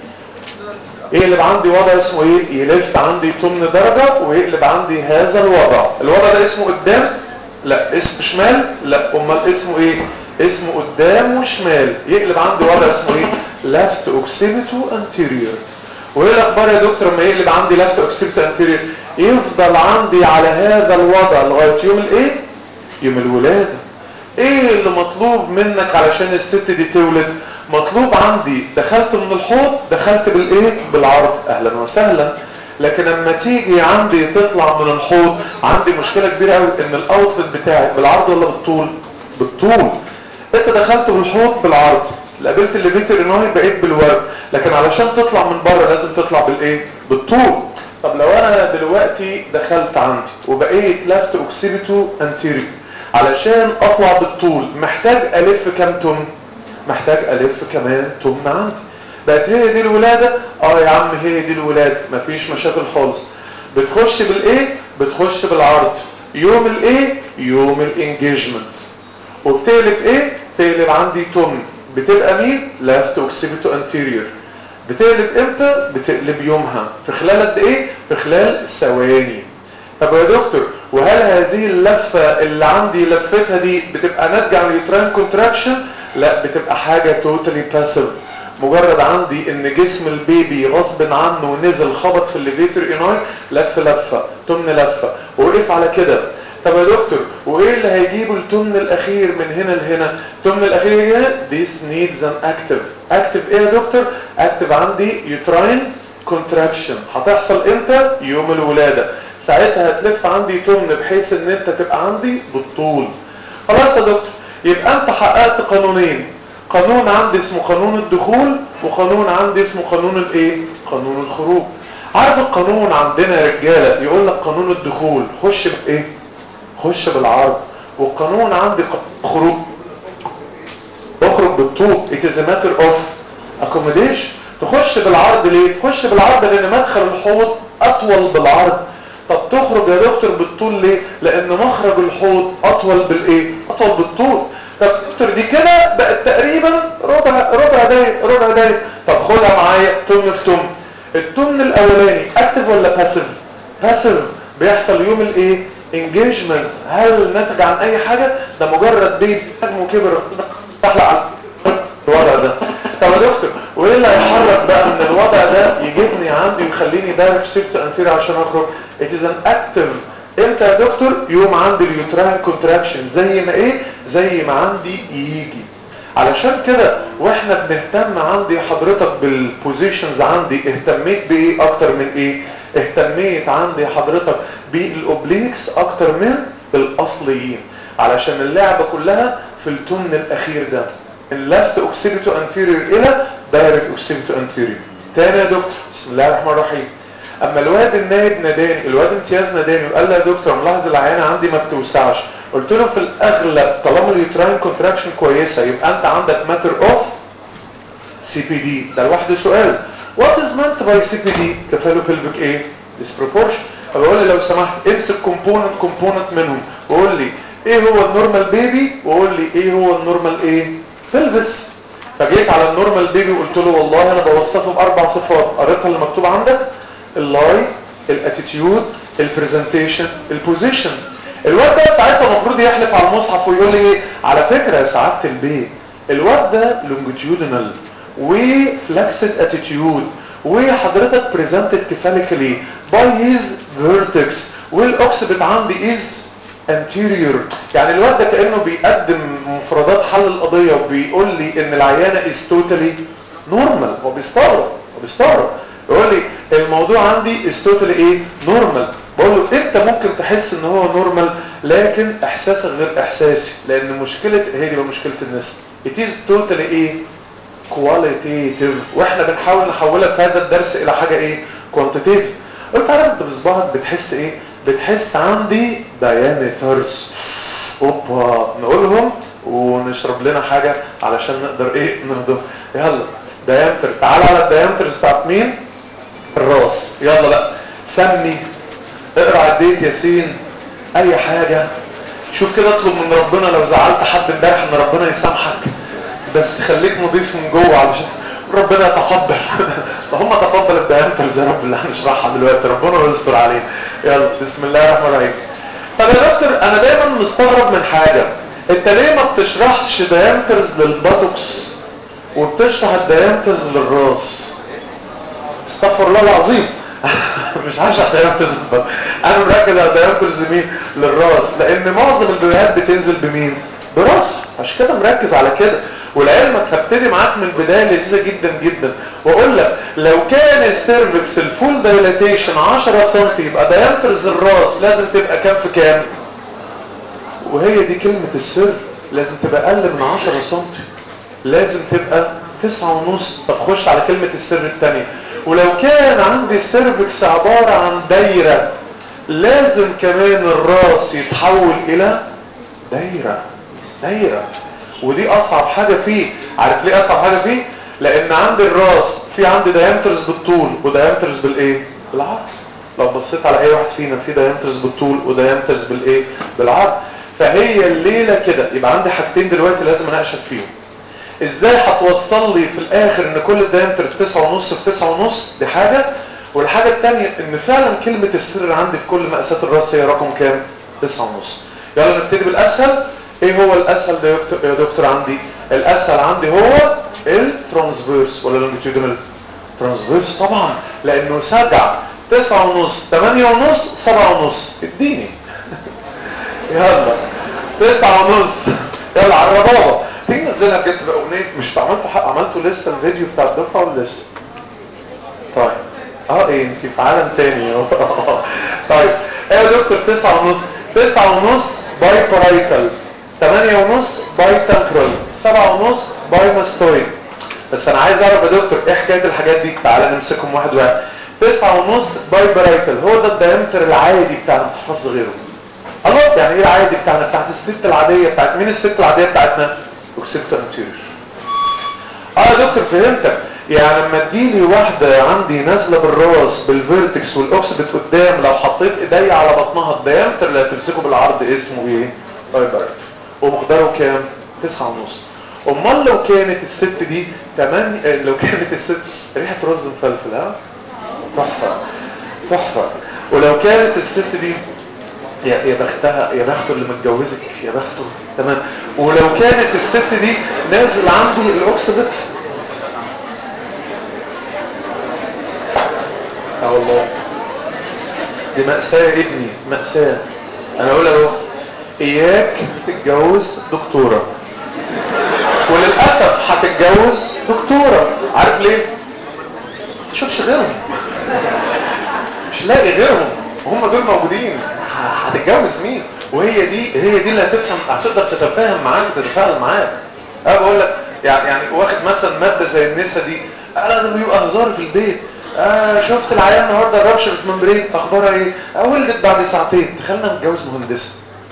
يقلب عندي وضع اسمه ايه يلف عندي تمن درجة ويقلب عندي هذا الوضع الوضع ده اسمه قدام لا اسم شمال لا امال اسمه ايه اسمه قدام وشمال يقلب عندي وضع اسمه ايه left occipital anterior وايه الاخبار يا دكتور لما يقلب عندي left occipital anterior يفضل عندي على هذا الوضع لغايه يوم الايه يوم الولاده ايه اللي مطلوب منك علشان الست دي تولد مطلوب عندي دخلت من الحوض دخلت بالايه بالعرض اهلا وسهلا لكن لما تيجي عندي تطلع من الحوض عندي مشكله كبيره قوي ان الاوتلت بتاعي بالعرض ولا بالطول بالطول انت دخلت بالحوض بالعرض قابلت اللي بيت الريناي بقيت بالورد لكن علشان تطلع من بره لازم تطلع بالايه بالطول طب لو انا دلوقتي دخلت عندي وبقيت لفت اوكسيبيتو انتيريو علشان اطلع بالطول محتاج الف كام تم محتاج الف كمان تم عندي بقت هي دي الولاده اه يا عم هي دي الولاده مفيش مشاكل خالص بتخش بالايه بتخش بالعرض يوم الايه يوم الانجيجمنت وبتقلب ايه تقلب عندي تم بتبقى مين لفت اوكسيبيتو انتيريور بتقلب امتى بتقلب يومها في خلال قد ايه في خلال ثواني طب يا دكتور وهل هذه اللفه اللي عندي لفتها دي بتبقى ناتجه عن اليوترين كونتراكشن لا بتبقى حاجه توتالي باسيف مجرد عندي ان جسم البيبي غصب عنه نزل خبط في الليفيتر اناي لف لفه تمن لفه وقف على كده طب يا دكتور وايه اللي هيجيبه التمن الاخير من هنا لهنا التمن الاخير هنا this needs an active active ايه يا دكتور active عندي uterine contraction هتحصل امتى يوم الولاده ساعتها هتلف عندي تمن بحيث ان انت تبقى عندي بالطول خلاص يا دكتور يبقى انت حققت قانونين قانون عندي اسمه قانون الدخول وقانون عندي اسمه قانون الايه قانون الخروج عارف القانون عندنا يا رجاله يقول لك قانون الدخول خش بايه خش بالعرض والقانون عندي خروج اخرج بالطوب it is a matter of accommodation تخش بالعرض ليه تخش بالعرض لان مدخل الحوض اطول بالعرض طب تخرج يا دكتور بالطول ليه لان مخرج الحوض اطول بالايه اطول بالطول طب دكتور دي كده بقت تقريبا ربع ربع دقيقه ربع دقيقه طب خدها معايا تمن في تمن التمن الاولاني اكتف ولا باسيف باسيف بيحصل يوم الايه انجيجمنت هل نتج عن اي حاجه ده مجرد بيت حجمه كبر تحلق على الوضع ده طب يا دكتور وايه اللي هيحرك بقى من الوضع ده يجيبني عندي ويخليني دايركت سيفت انتير عشان اخرج it is an active امتى يا دكتور يوم عندي اليوتراين كونتراكشن زي ما ايه زي ما عندي يجي علشان كده واحنا بنهتم عندي حضرتك بالبوزيشنز عندي اهتميت بايه اكتر من ايه اهتميت عندي حضرتك بالاوبليكس اكتر من الاصليين علشان اللعبة كلها في التمن الاخير ده اللفت اوكسيبيتو انتيريور الى دايركت اوكسيبيتو انتيريور تاني يا دكتور بسم الله الرحمن الرحيم اما الواد النايب ناداني الواد امتياز ناداني وقال لي يا دكتور ملاحظ العيانه عندي ما بتوسعش قلت له في الاغلب طالما اليوتراين كونتراكشن كويسه يبقى انت عندك ماتر اوف سي بي دي ده لوحده سؤال وات از مانت باي سي بي دي كفالو بيلفيك ايه ديسبروبورشن فبقول لي لو سمحت امسك كومبوننت كومبوننت منهم وقول لي ايه هو النورمال بيبي وقول لي ايه هو النورمال ايه بلفس فجيت على النورمال بيبي وقلت له والله انا بوصفه باربع صفات قريتها اللي مكتوب عندك اللاي الاتيتيود البرزنتيشن البوزيشن الواد ده ساعتها المفروض يحلف على المصحف ويقول لي ايه على فكره يا سعاده البيت الواد ده لونجيتيودنال وفلكسد اتيتيود وحضرتك بريزنتد كفاليكلي باي هيز فيرتكس والاوكسبت عندي از anterior يعني الواد ده كانه بيقدم مفردات حل القضيه وبيقول لي ان العيانه is totally normal هو بيستغرب هو بيستغرب يقول لي الموضوع عندي is totally ايه normal بقول له انت ممكن تحس ان هو نورمال لكن احساسك غير احساسي لان مشكله هي دي بقى مشكله الناس it is totally ايه qualitative واحنا بنحاول نحولها في هذا الدرس الى حاجه ايه quantitative قلت عارف انت بصباعك بتحس ايه بتحس عندي diameters اوبا نقولهم ونشرب لنا حاجه علشان نقدر ايه نهضم يلا diameter تعال على الديامترز بتاعت مين الراس يلا بقى سمي اقرا عديت ياسين اي حاجة شوف كده اطلب من ربنا لو زعلت حد امبارح ان ربنا يسامحك بس خليك نضيف من جوه علشان ربنا يتقبل اللهم تقبل الديانترز يا رب اللي هنشرحها دلوقتي ربنا يستر علينا يلا بسم الله الرحمن الرحيم طب يا دكتور انا دايما مستغرب من حاجة انت ليه ما بتشرحش ديامترز للباتوكس وبتشرح الديامترز للراس استغفر الله العظيم مش هشرح ديامترز للباتوكس انا مركز على ديامترز مين للراس لان معظم الفيديوهات بتنزل بمين براسه عشان كده مركز على كده ولعلمك هبتدي معاك من البدايه لذيذه جدا جدا واقول لك لو كان السيرفكس الفول دايلاتيشن 10 سم يبقى دايمترز الراس لازم تبقى كام في كام وهي دي كلمه السر لازم تبقى اقل من 10 سم لازم تبقى تسعة ونص طب خش على كلمة السر الثانية ولو كان عندي السيرفكس عبارة عن دايرة لازم كمان الراس يتحول الى دايرة دايرة ودي اصعب حاجة فيه عارف ليه اصعب حاجة فيه لان عندي الراس في عندي دايمترز بالطول ودايمترز بالايه بالعرض لو بصيت على اي واحد فينا في دايمترز بالطول ودايمترز بالايه بالعرض فهي الليلة كده يبقى عندي حاجتين دلوقتي لازم اناقشك فيهم ازاي هتوصل لي في الاخر ان كل الدايمترز تسعة ونص في تسعة ونص دي حاجة والحاجة التانية ان فعلا كلمة السر عندي في كل مقاسات الراس هي رقم كام تسعة ونص يلا نبتدي بالاسهل ايه هو الاسهل ده يا دكتور عندي الاسهل عندي هو الترانسفيرس ولا اللونجيتيودنال ترانسفيرس طبعا لانه سبع تسعة ونص تمانية ونص سبعة ونص اديني يلا تسعة ونص يلا على الربابة تيجي ننزلها بجد بقى اغنية مش عملتوا حق عملتوا لسه الفيديو بتاع الدفعة ولا لسه طيب اه ايه انت في عالم تاني طيب ايه يا دكتور تسعة ونص تسعة ونص باي بارايتال تمانية ونص باي تمبرال سبعة ونص باي ماستويد بس انا عايز اعرف يا دكتور ايه حكاية الحاجات دي تعالى نمسكهم واحد واحد تسعة ونص باي برايتال هو ده الدايمتر العادي بتاعنا متحفظ غيره الله يعني ايه العادي بتاعنا بتاعت الست العادية بتاعت مين الست العادية بتاعتنا اوكسيبتور انتيريور اه يا دكتور فهمتك يعني لما تجيلي واحدة عندي نازلة بالراس بالفيرتكس والاوكسبت قدام لو حطيت ايدي على بطنها الدايمتر اللي هتمسكه بالعرض اسمه ايه؟ باي برايتال ومقداره كام؟ تسعة ونص امال لو كانت الست دي كمان لو كانت الست ريحة رز مفلفل ها تحفة تحفة ولو كانت الست دي يا يا بختها يا بخته اللي متجوزك يا بخته تمام ولو كانت الست دي نازل عندي الاوكسيدت اه والله دي مأساة يا ابني مأساة انا اقول اهو اياك تتجوز دكتورة وللأسف هتتجوز دكتورة عارف ليه؟ تشوفش غيرهم مش لاقي غيرهم هم دول موجودين هتتجوز مين وهي دي هي دي اللي هتفهم هتقدر تتفاهم معاك وتتفاعل معاك انا بقول لك يعني يعني واخد مثلا ماده زي النسا دي انا ده بيبقى هزار في البيت آه شفت العيال النهارده الربشه في ممبرين اخبارها ايه؟ آه ولدت بعد ساعتين دخلنا متجوز مهندسه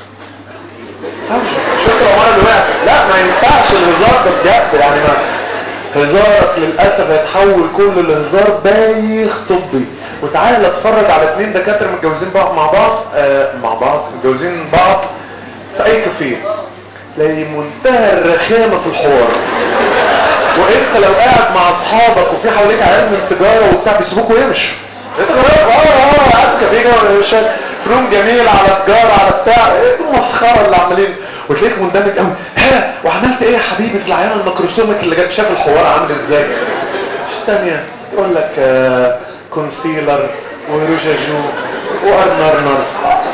شفت العمارة اللي وقعت لا ما ينفعش الهزار ده بجد يعني ما هزارك للأسف هيتحول كله لهزار بايخ طبي وتعالى اتفرج على اتنين دكاترة متجوزين بعض مع بعض آه مع بعض متجوزين بعض في اي كافيه تلاقي منتهى الرخامة في الحوار وانت لو قاعد مع اصحابك وفي حواليك عيال من التجارة وبتاع بيسيبوك ويمشوا انت جربت اه اه قاعد في كافيه فلوم جميل على تجارة على بتاع ايه المسخرة اللي عاملين وتلاقيك مندمج قوي ها وعملت ايه يا حبيبي في العيان الميكروسومك اللي جاب شاف الحوار عامل ازاي الثانيه تقول لك آه كونسيلر وروجاجو وارنرنر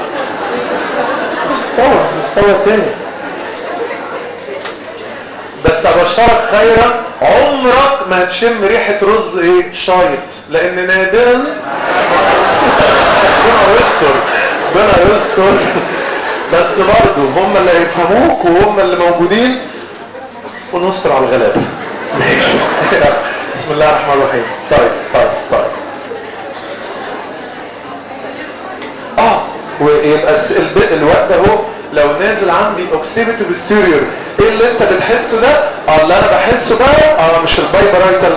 مستوى مستوى تاني بس ابشرك خيرا عمرك ما هتشم ريحة رز ايه شايط لان نادرا ربنا يستر ربنا يستر بس برضه هم اللي هيفهموك وهم اللي موجودين ونستر على الغلابة ماشي بسم الله الرحمن الرحيم طيب طيب طيب اه ويبقى الوقت اهو لو نازل عندي اوكسيبيتو بستيريور ايه اللي انت بتحسه ده اه اللي انا بحسه بقى اه مش الباي بارايتال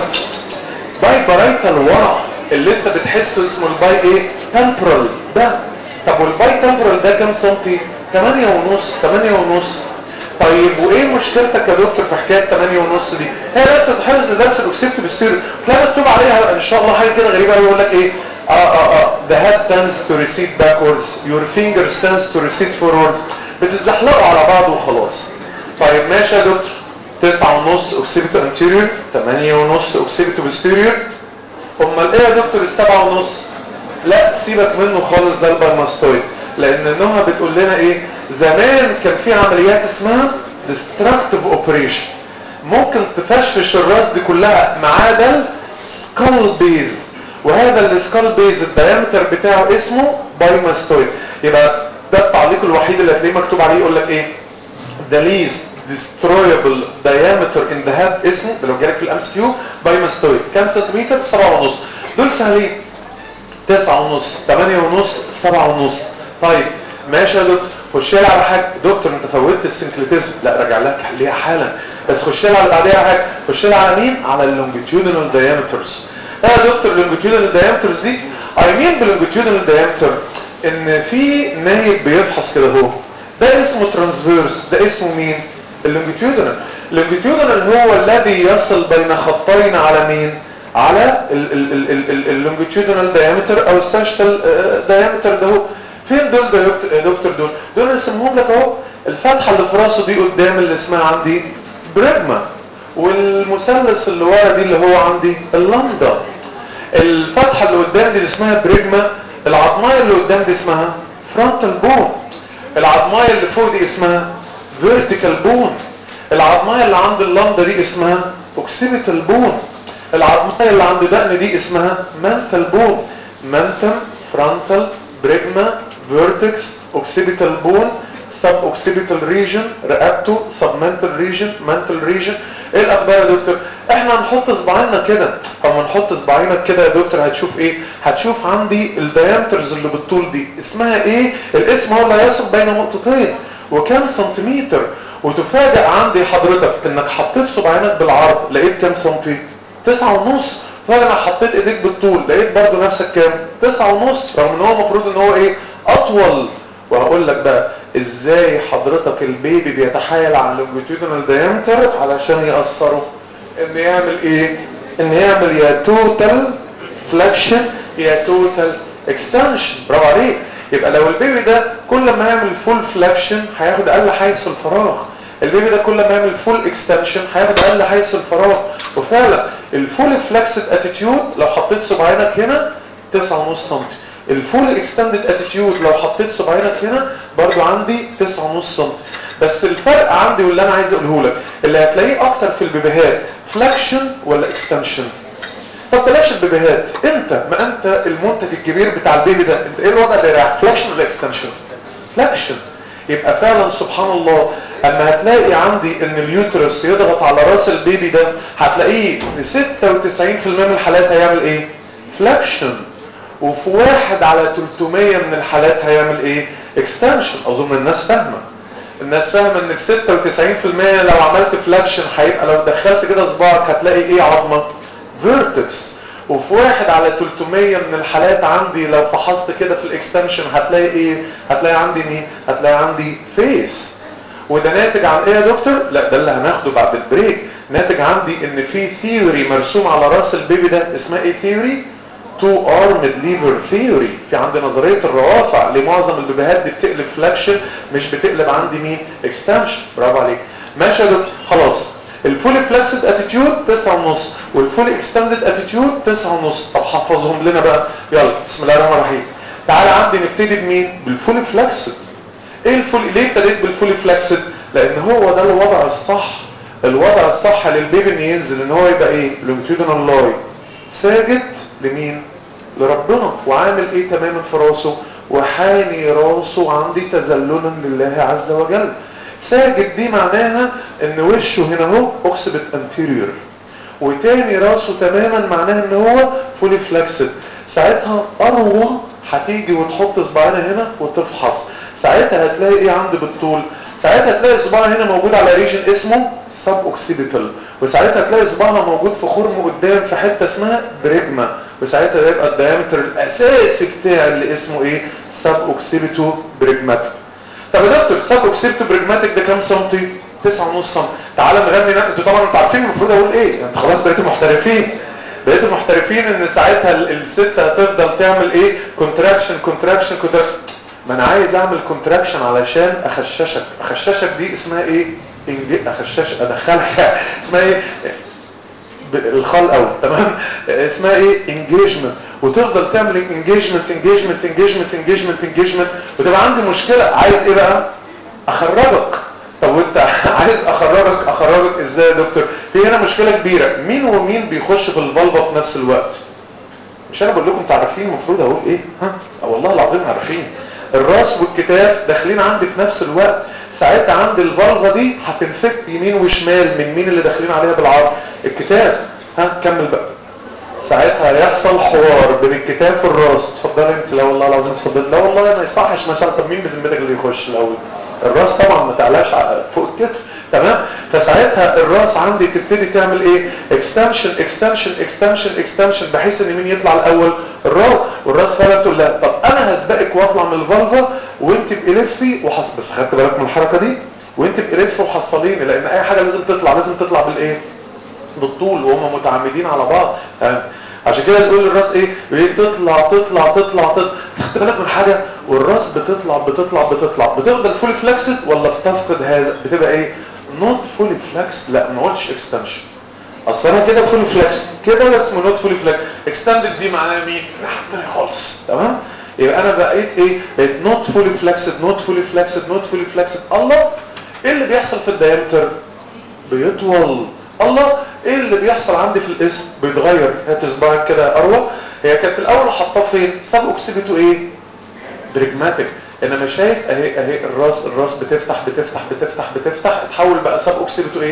باي بارايتال ورا اللي انت بتحسه اسمه الباي ايه تمبرال ده طب والباي تمبرال ده كام سنتي 8 ونص 8 ونص طيب وايه مشكلتك يا دكتور في حكايه 8 ونص دي هي بس تحفظ لدرس الاوكسيبت بستيريو تلاقي مكتوب عليها ان شاء الله حاجه كده غريبه قوي يقول لك ايه اه اه اه the head tends to recede backwards your finger tends to recede forwards بتزحلقوا على بعض وخلاص طيب ماشي يا دكتور 9 ونص اوكسيبت انتيريور 8 ونص اوكسيبت بستيريور امال ايه يا دكتور السبعة ونص لا سيبك منه خالص ده البرماستويد لان نوها بتقول لنا ايه زمان كان في عمليات اسمها destructive operation ممكن تفشفش الراس دي كلها ما عدا سكال بيز وهذا السكال بيز الديامتر بتاعه اسمه بايماستويد يبقى ده التعليق الوحيد اللي هتلاقيه مكتوب عليه يقول لك ايه the least destroyable diameter in the head اسمه لو جالك في الامس كيو بايماستويد كام سنتيمتر؟ سبعة ونص دول سهلين تسعة ونص تمانية ونص سبعة ونص طيب ماشي يا دكتور خش لي على حاجه دكتور انت فوتت السنكليتيزم لا راجع لك ليها حالا بس خش لي على بعديها حاجه خش لي على مين على اللونجيتيودينال دايمترز ايه يا دكتور اللونجيتيودينال دايمترز دي اي مين باللونجيتيودينال دايمتر ان في نايب بيفحص كده اهو ده اسمه ترانسفيرس ده اسمه مين اللونجيتيودينال اللونجيتيودينال هو الذي يصل بين خطين على مين على اللونجيتيودينال دايمتر او الساشتال دايمتر ده هو فين دول ده يا دكتور دول دول رسمهم لك اهو الفتحه اللي في راسه دي قدام اللي اسمها عندي بريجما والمثلث اللي ورا دي اللي هو عندي اللندا الفتحه اللي قدام دي اللي اسمها بريجما العظمايه اللي قدام دي اسمها فرونتال بون العظمايه اللي فوق دي اسمها فيرتيكال بون العظمايه اللي عند اللندا دي اسمها اوكسيبيتال بون العظمايه اللي عند دقن دي اسمها منتال بون منتم فرونتال بريجما فيرتكس اوكسيبيتال بون سب اوكسيبيتال ريجن رقبته سب منتال ريجن منتال ريجن ايه الاخبار يا دكتور احنا هنحط صباعنا كده اما نحط صباعنا كده يا دكتور هتشوف ايه هتشوف عندي الديامترز اللي بالطول دي اسمها ايه الاسم هو اللي هيصل بين نقطتين وكام سنتيمتر وتفاجئ عندي حضرتك انك حطيت صباعينك بالعرض لقيت كام سنتي تسعة ونص فانا حطيت ايديك بالطول لقيت برضو نفسك كام تسعة ونص رغم ان هو المفروض ان هو ايه اطول وهقول لك بقى ازاي حضرتك البيبي بيتحايل على اللونجيتيودنال دايمتر علشان يأثره ان يعمل ايه ان يعمل يا توتال فلكشن يا توتال اكستنشن برافو عليك يبقى لو البيبي ده كل ما يعمل فول فلكشن هياخد اقل حيز الفراغ البيبي ده كل ما يعمل فول اكستنشن هياخد اقل حيز الفراغ وفعلا الفول فلكسد اتيتيود لو حطيت صباعينك هنا 9.5 سم الفول اكستندد اتيتيود لو حطيت صباعينك هنا برضو عندي 9.5 سم بس الفرق عندي واللي انا عايز اقوله لك اللي هتلاقيه اكتر في البيبيهات فلكشن ولا اكستنشن طب بلاش البيبيهات انت ما انت المنتج الكبير بتاع البيبي ده انت ايه الوضع اللي رايح فلكشن ولا اكستنشن فلكشن يبقى فعلا سبحان الله اما هتلاقي عندي ان اليوترس يضغط على راس البيبي ده هتلاقيه في 96% من الحالات هيعمل ايه فلكشن وفي واحد على 300 من الحالات هيعمل ايه اكستنشن اظن الناس فاهمه الناس فاهمه ان في 96% لو عملت فلكشن هيبقى لو دخلت كده صباعك هتلاقي ايه عظمه فيرتكس وفي واحد على 300 من الحالات عندي لو فحصت كده في الاكستنشن هتلاقي ايه هتلاقي عندي مين هتلاقي عندي فيس وده ناتج عن ايه يا دكتور لا ده اللي هناخده بعد البريك ناتج عندي ان في ثيوري مرسوم على راس البيبي ده اسمها ايه ثيوري تو ارمد ليفر ثيوري في عندي نظريه الروافع لمعظم البيبيهات دي بتقلب فلاكشن مش بتقلب عندي مين اكستنشن برافو عليك ماشي يا دكتور خلاص الفول فلكسد اتيتيود 9 ونص والفول اكستندد اتيتيود 9 ونص طب حفظهم لنا بقى يلا بسم الله الرحمن الرحيم تعالى عندي نبتدي بمين بالفول فلكسد ايه الفول ليه ابتديت بالفول فلكسد لان هو ده الوضع الصح الوضع الصح للبيبي ان ينزل ان هو يبقى ايه لونجيتودينال لاي ساجد لمين لربنا وعامل ايه تماما في راسه وحاني راسه عندي تذللا لله عز وجل ساجد دي معناها ان وشه هنا اهو اوكسبت انتيريور وتاني راسه تماما معناها ان هو فولي فلكسد ساعتها اروى هتيجي وتحط صباعنا هنا وتفحص ساعتها هتلاقي ايه عندي بالطول ساعتها هتلاقي صباعها هنا موجود على ريجن اسمه سب اوكسيبيتال وساعتها هتلاقي صباعها موجود في خرم قدام في حته اسمها بريجما وساعتها يبقى الدايمتر الاساسي بتاعي اللي اسمه ايه سب اوكسيبيتو بريجماتيك طب يا دكتور سب اوكسيبيتو بريجماتيك ده كام سنتي 9.5 سم تعالى نغني انتوا طبعا انتوا عارفين المفروض اقول ايه انتوا خلاص بقيتوا محترفين بقيتوا محترفين ان ساعتها الست هتفضل تعمل ايه كونتراكشن كونتراكشن كونتراكشن ما انا عايز اعمل كونتراكشن علشان اخششك اخششك دي اسمها ايه إنج... اخشش ادخلك اسمها ايه الخال قوي تمام اسمها ايه انجيجمنت وتفضل تعمل انجيجمنت انجيجمنت انجيجمنت انجيجمنت انجيجمنت وتبقى عندي مشكله عايز ايه بقى اخرجك طب وانت عايز اخرجك اخرجك ازاي يا دكتور في هنا مشكله كبيره مين ومين بيخش في البلبه في نفس الوقت مش انا بقول لكم انتوا عارفين المفروض اقول ايه ها والله العظيم عارفين الراس والكتاف داخلين عندي في نفس الوقت ساعتها عندي البلغه دي هتنفك يمين وشمال من مين اللي داخلين عليها بالعرض الكتاف ها كمل بقى ساعتها هيحصل حوار بين الكتاف والراس اتفضل انت لا والله العظيم اتفضل لا والله ما يصحش ما طب مين بذمتك اللي يخش الاول الراس طبعا ما تعلاش فوق الكتف تمام فساعتها الراس عندي تبتدي تعمل ايه اكستنشن اكستنشن اكستنشن اكستنشن بحيث ان مين يطلع الاول الراس والراس فعلا تقول لا طب انا هسبقك واطلع من الفالفا وانت بقلفي وحص بس خدت بالك من الحركه دي وانت بقلفي وحصليني لان اي حاجه لازم تطلع لازم تطلع بالايه بالطول وهم متعمدين على بعض تمام عشان كده نقول للراس ايه تطلع تطلع تطلع تطلع خدت بالك من حاجه والراس بتطلع بتطلع بتطلع بتفضل فولي فلكسد ولا بتفقد هذا بتبقى ايه نوت فولي فلكس لا ما قلتش اكستنشن اصل انا كده فولي فلكس كده اسمه نوت فولي فلكس اكستندد دي معناها مين ناحيه خالص تمام يبقى انا بقيت ايه بقيت نوت فولي فلكسد نوت فولي فلكسد نوت فولي فلكسد الله ايه اللي بيحصل في الدايمتر بيطول الله ايه اللي بيحصل عندي في الاسم بيتغير هات صباعك كده اروى هي كانت الاول حطاه فين سب اوكسيبيتو ايه بريجماتيك انما شايف اهي اهي الراس الراس بتفتح بتفتح بتفتح بتفتح اتحول بقى سب اوكسيبيتو ايه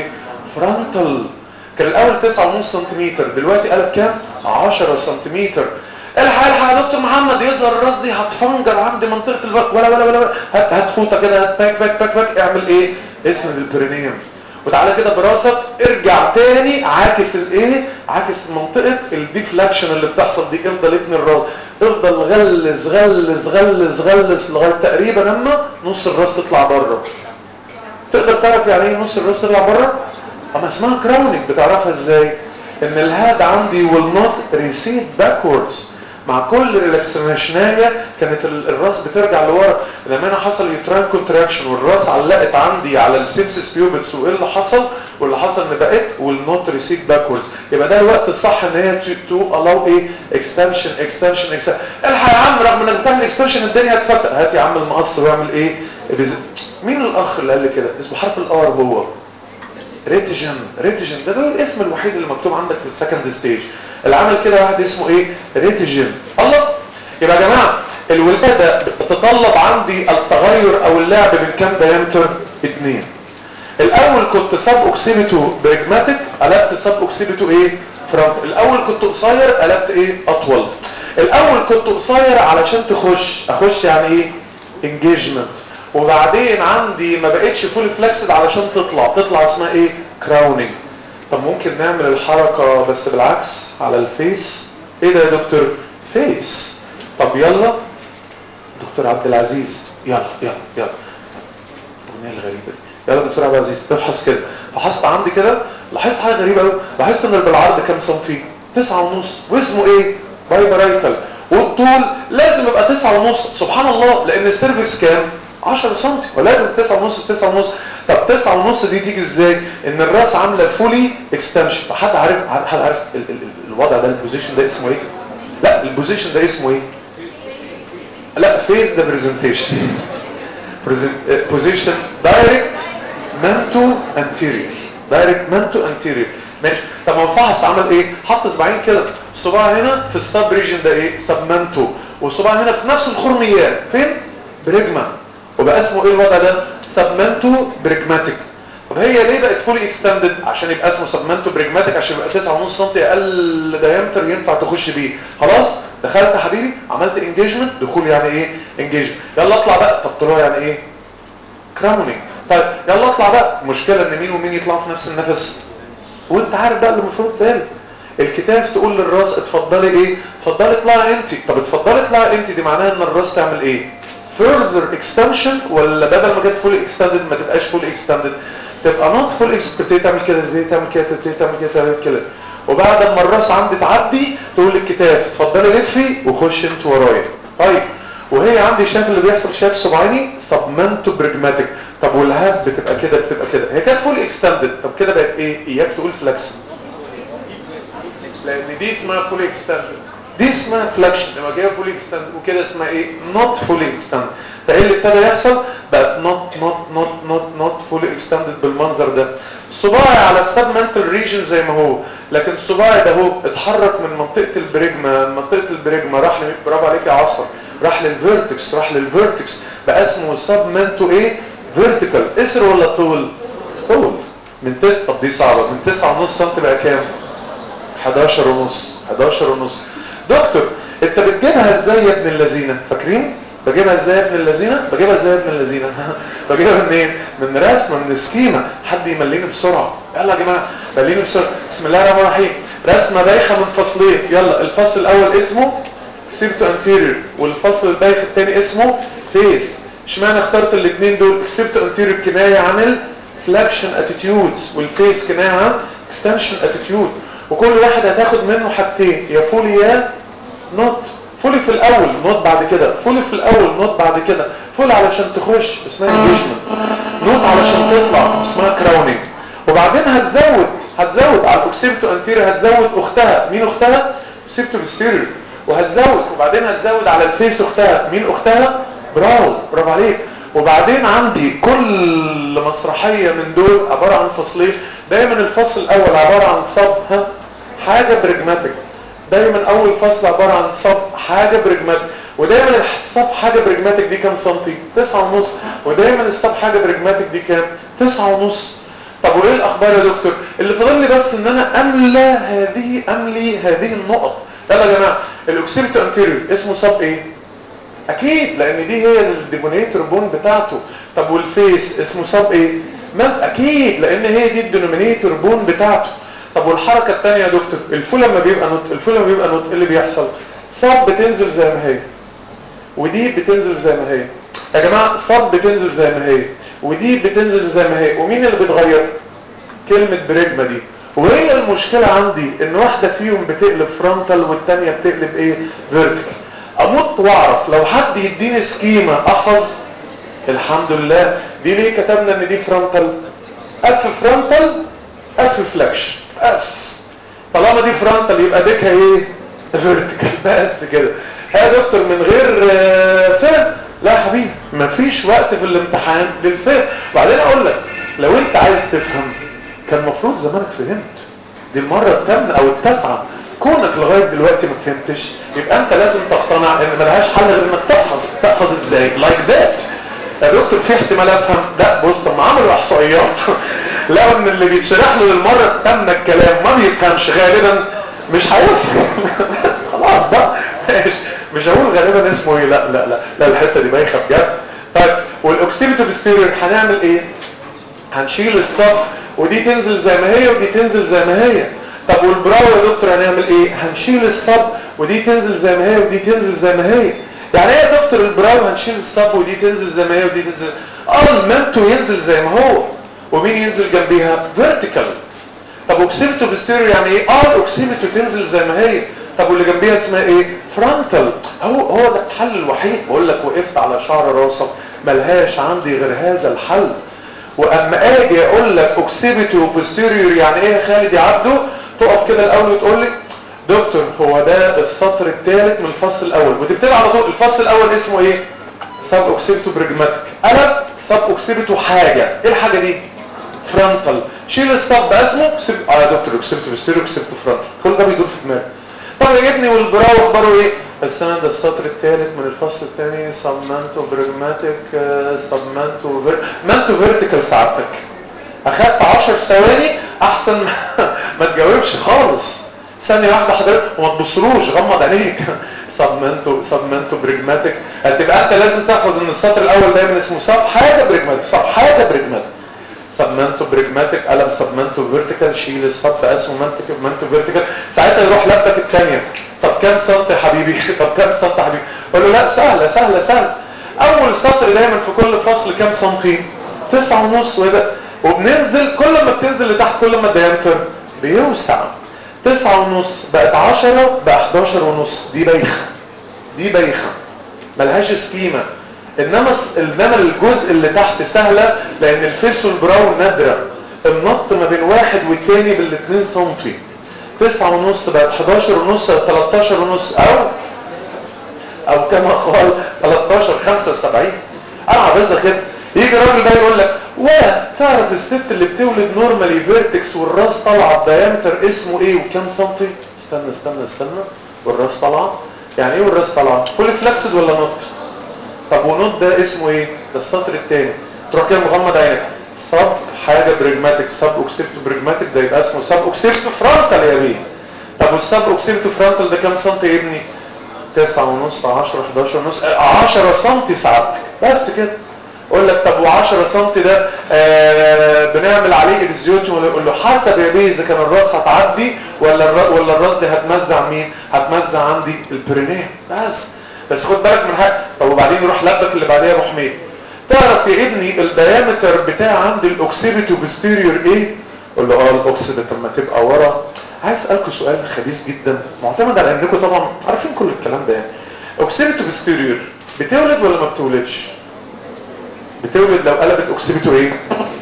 فرونتال كان الاول 9.5 سنتيمتر دلوقتي قلب كام 10 سنتيمتر الحق الحق يا دكتور محمد يظهر الراس دي هتفنجر عند منطقه البك ولا ولا ولا هات هات فوطه كده هات باك باك باك باك اعمل ايه اسند البرينيوم وتعالى كده براسك ارجع تاني عاكس الايه عاكس منطقه الديفلاكشن اللي بتحصل دي افضل اتني الراس افضل غلس غلس غلس غلس لغايه تقريبا لما نص الراس تطلع بره تقدر تعرف يعني ايه نص الراس تطلع بره اما اسمها كراونينج بتعرفها ازاي ان الهاد عندي will not recede backwards مع كل ريلاكسناشنايه كانت الراس بترجع لورا لما انا حصل يوتران كونتراكشن والراس علقت عندي على السيمسس بيوبتس وايه اللي حصل واللي حصل ان بقت will not recede backwards يبقى ده الوقت الصح ان هي تو allow ايه اكستنشن اكستنشن اكستنشن الحق يا عم رغم انك بتعمل اكستنشن الدنيا هتفتح هات يا عم المقص واعمل ايه مين الاخ اللي قال لي كده اسمه حرف الار هو ريتيجن ريتيجن ده, ده الاسم الوحيد اللي مكتوب عندك في السكند ستيج اللي عمل كده واحد اسمه ايه ريتيجن الله يبقى يا جماعه الولاده بتتطلب عندي التغير او اللعب من كام دايمتر اتنين الاول كنت سب اوكسيبيتو بريجماتيك قلبت سب اوكسيبيتو ايه فرونت الاول كنت قصير قلبت ايه اطول الاول كنت قصير علشان تخش اخش يعني ايه انجيجمنت وبعدين عندي ما بقتش فول فلكسد علشان تطلع تطلع اسمها ايه كراونينج طب ممكن نعمل الحركة بس بالعكس على الفيس ايه ده يا دكتور فيس طب يلا دكتور عبد العزيز يلا يلا يلا الاغنيه الغريبه دي يلا دكتور عبد العزيز افحص كده فحصت عندي كده لاحظت حاجه غريبه قوي لاحظت ان بالعرض كام سنتي تسعة ونص واسمه ايه بايبرايتال والطول لازم يبقى تسعة ونص سبحان الله لان السيرفكس كام 10 سم ولازم 9 ونص 9 ونص طب 9 ونص دي تيجي ازاي ان الراس عامله فولي اكستنشن حد عارف حد عارف ال ال الوضع ده البوزيشن ده اسمه ايه لا البوزيشن ده اسمه ايه لا فيز ده برزنتيشن بوزيشن دايركت منتو انتيريور دايركت منتو انتيريور ماشي طب ما ينفعش عمل ايه حط صباعين كده الصباع هنا في السب ريجن ده ايه سبمنتو والصباع هنا في نفس الخرميات فين بريجما وبقى اسمه ايه الوضع ده سبمنتو بريجماتيك طب هي ليه بقت فولي اكستندد عشان يبقى اسمه سبمنتو بريجماتيك عشان يبقى 9.5 سم اقل دايمتر ينفع تخش بيه خلاص دخلت يا حبيبي عملت انجيجمنت دخول يعني ايه انجيجمنت يلا اطلع بقى طب طلوع يعني ايه كراونينج طيب يلا اطلع بقى مشكله ان مين ومين يطلعوا في نفس النفس وانت عارف بقى اللي المفروض تاني الكتاف تقول للراس اتفضلي ايه اتفضلي اطلعي انت طب اتفضلي اطلعي انت دي معناها ان الراس تعمل ايه further extension ولا بدل ما كانت فول اكستندد ما تبقاش فول اكستندد تبقى نوت فول اكستندد تعمل كده تبتدي تعمل كده تبتدي تعمل كده تعمل كده وبعد ما الراس عندي تعدي تقول للكتاف اتفضلي لفي وخش انت ورايا طيب وهي عندي شايف اللي بيحصل شايف صباعيني سبمنتو بريجماتيك طب والهاب بتبقى كده بتبقى كده هي كانت فول اكستندد طب كده بقت ايه اياك تقول فلكس لان دي اسمها فول اكستندد دي اسمها فلكشن لما جايه فولي اكستند وكده اسمها ايه نوت فولي اكستند فايه اللي ابتدى يحصل بقت نوت نوت نوت نوت نوت فولي اكستندد بالمنظر ده صباعي على السبمنتال ريجن زي ما هو لكن صباعي ده هو اتحرك من منطقه البريجما من منطقه البريجما راح برافو عليك يا عصر راح للفيرتكس راح للفيرتكس بقى اسمه سبمنتو ايه فيرتيكال اسر ولا طول طول من تسعة طب دي صعبه من 9 ونص سم بقى كام 11 ونص 11 ونص دكتور انت بتجيبها ازاي يا ابن اللذينه فاكرين بجيبها ازاي يا ابن اللذينه بجيبها ازاي يا ابن اللذينه بجيبها منين من رسمه من سكيمه حد يمليني بسرعه يلا يا جماعه مليني بسرعه بسم الله الرحمن الرحيم رسمه بايخه من فصلين يلا الفصل الاول اسمه سيبتو انتيريور والفصل البايخ الثاني اسمه فيس اشمعنى اخترت الاثنين دول سيبتو انتيريور كنايه عن الفلاكشن اتيتيودز والفيس كنايه عن اكستنشن اتيتيود وكل واحد هتاخد منه حاجتين يا فولي يا نوت فولي في الاول نوت بعد كده فولي في الاول نوت بعد كده فولي علشان تخش اسمها انجيجمنت نوت علشان تطلع اسمها كراونينج وبعدين هتزود هتزود على الاوكسيبتو انتيريور هتزود اختها مين اختها اوكسيبتو بستيريور وهتزود وبعدين هتزود على الفيس اختها مين اختها برافو برافو عليك وبعدين عندي كل مسرحية من دول عبارة عن فصلين دايما الفصل الاول عبارة عن صب ها حاجة بريجماتيك دايما اول فصل عبارة عن صب حاجة بريجماتيك ودايما الصب حاجة بريجماتيك دي كام سنتي تسعة ونص ودايما الصب حاجة بريجماتيك دي كام تسعة ونص طب وايه الاخبار يا دكتور اللي فاضل لي بس ان انا املى هذه املي هذه النقط يلا يا جماعه الاوكسيبتو انتيريور اسمه سب ايه اكيد لان دي هي الديمونيتور بون بتاعته طب والفيس اسمه سب ايه ما اكيد لان هي دي الدينومينيتور بون بتاعته طب والحركه الثانيه يا دكتور الفول لما بيبقى نوت الفول لما بيبقى نوت ايه اللي بيحصل صب بتنزل زي ما هي ودي بتنزل زي ما هي يا جماعه صب بتنزل زي ما هي ودي بتنزل زي ما هي ومين اللي بيتغير كلمه بريجما دي وهي المشكله عندي ان واحده فيهم بتقلب فرونتال والثانيه بتقلب ايه فيرتيكال اموت واعرف لو حد يديني سكيما احفظ الحمد لله دي ليه كتبنا ان دي فرونتال اف فرونتال اف فلاكش بس طالما دي فرونتال يبقى ديكها ايه فيرتيكال بس كده يا دكتور من غير فهم لا يا حبيبي مفيش وقت في الامتحان للفهم وبعدين اقول لك لو انت عايز تفهم كان المفروض زمانك فهمت دي المره الثامنه او التاسعه كونك لغايه دلوقتي ما فهمتش يبقى انت لازم تقتنع ان ملهاش حل غير انك تحفظ تحفظ ازاي لايك ذات يا دكتور في احتمال افهم لا بص ما عملوا احصائيات لقوا ان اللي بيتشرح له للمره الثامنه الكلام ما بيفهمش غالبا مش هيفهم بس خلاص بقى ماشي مش هقول غالبا اسمه ايه لا لا لا لا الحته دي بايخه بجد طيب والاوكسيبيتو بيستيريور هنعمل ايه هنشيل الصف ودي تنزل زي ما هي ودي تنزل زي ما هي طب والبراو يا دكتور هنعمل ايه هنشيل الصب ودي تنزل زي ما هي ودي تنزل زي ما هي يعني ايه يا دكتور البراو هنشيل الصب ودي تنزل زي ما هي ودي تنزل اه المنتو ينزل زي ما هو ومين ينزل جنبيها فيرتيكال طب اوكسيبتو بيستيريو يعني ايه اه الاوكسيبتو تنزل زي ما هي طب واللي جنبيها اسمها ايه فرونتال هو هو ده الحل الوحيد بقول لك وقفت على شعر راسك ملهاش عندي غير هذا الحل واما اجي اقول لك اوكسيبيتو بوستيريور يعني ايه يا خالد يا عبده تقف كده الاول وتقول لي دكتور هو ده السطر الثالث من الفصل الاول وتبتدي على طول الفصل الاول اسمه ايه سب اوكسيبيتو برجماتيك انا سب اوكسيبيتو حاجه ايه الحاجه دي فرونتال شيل السب ده اسمه سب... اه يا دكتور اوكسيبيتو بوستيريور اوكسيبيتو فرونتال كل ده بيدور في دماغي طب يا ابني والبراو اخباره ايه السنة ده السطر الثالث من الفصل الثاني سبمنتو برجماتيك سبمنتو فير... منتو فيرتيكال سعادتك اخدت 10 ثواني احسن ما تجاوبش خالص ثانية واحدة حضرتك وما تبصلوش غمض عينيك سبمنتو سبمنتو برجماتيك هتبقى انت لازم تحفظ ان السطر الاول دايما اسمه سب حاجة برجماتيك سب حاجة برجماتيك سبمنتو برجماتيك قلم سبمنتو فيرتيكال شيل السب اسمه منتو منتو فيرتيكال ساعتها يروح لابتك الثانيه طب كام سنتي يا حبيبي طب كام سنتي يا حبيبي قول له لا سهله سهله سهله اول سطر دايما في كل فصل كام سنتي تسعة ونص وده وبننزل كل ما بتنزل لتحت كل ما الديامتر بيوسع تسعة ونص بقت عشرة بقى 11 ونص دي بايخه دي بايخه ملهاش سكيمه انما انما الجزء اللي تحت سهله لان الفيس والبراون نادره النط ما بين واحد والتاني بالاتنين سنتي تسعة ونص بقت 11 ونص 13 ونص او او كما قال 13 75 انا حافظها كده يجي راجل بقى يقول لك وتعرف الست اللي بتولد نورمالي فيرتكس والراس طالعه بدايمتر اسمه ايه وكام سنتي استنى استنى استنى والراس طالعه يعني ايه والراس طالعه فول فلكسد ولا نوت طب ونوت ده اسمه ايه ده السطر الثاني تروح كده مغمض عينك سب حاجه برجماتيك سب اوكسيبتو برجماتيك ده يبقى اسمه سب اوكسيبتو فرونتال يا بيه طب والسب اوكسيبتو فرونتال ده كام سنتي يا ابني 9 ونص 10 11 ونص 10 سنتي ساعتك بس كده اقول لك طب و10 سم ده آه بنعمل عليه اكزيوتيوم ولا يقول له حسب يا بيه اذا كان الراس هتعدي ولا الراس ولا الراس دي هتمزع مين هتمزع عندي البرينيه بس بس خد بالك من حاجه طب وبعدين نروح لبك اللي بعديها ابو حميد تعرف يا ابني الديامتر بتاع عند الاوكسيبيتو بوستيريور ايه قول له اه الاوكسيبيتو لما تبقى ورا عايز اسالكم سؤال خبيث جدا معتمد على انكم طبعا عارفين كل الكلام ده يعني اوكسيبيتو بوستيريور بتولد ولا ما بتولدش بتولد لو قلبت اوكسيبيتو ايه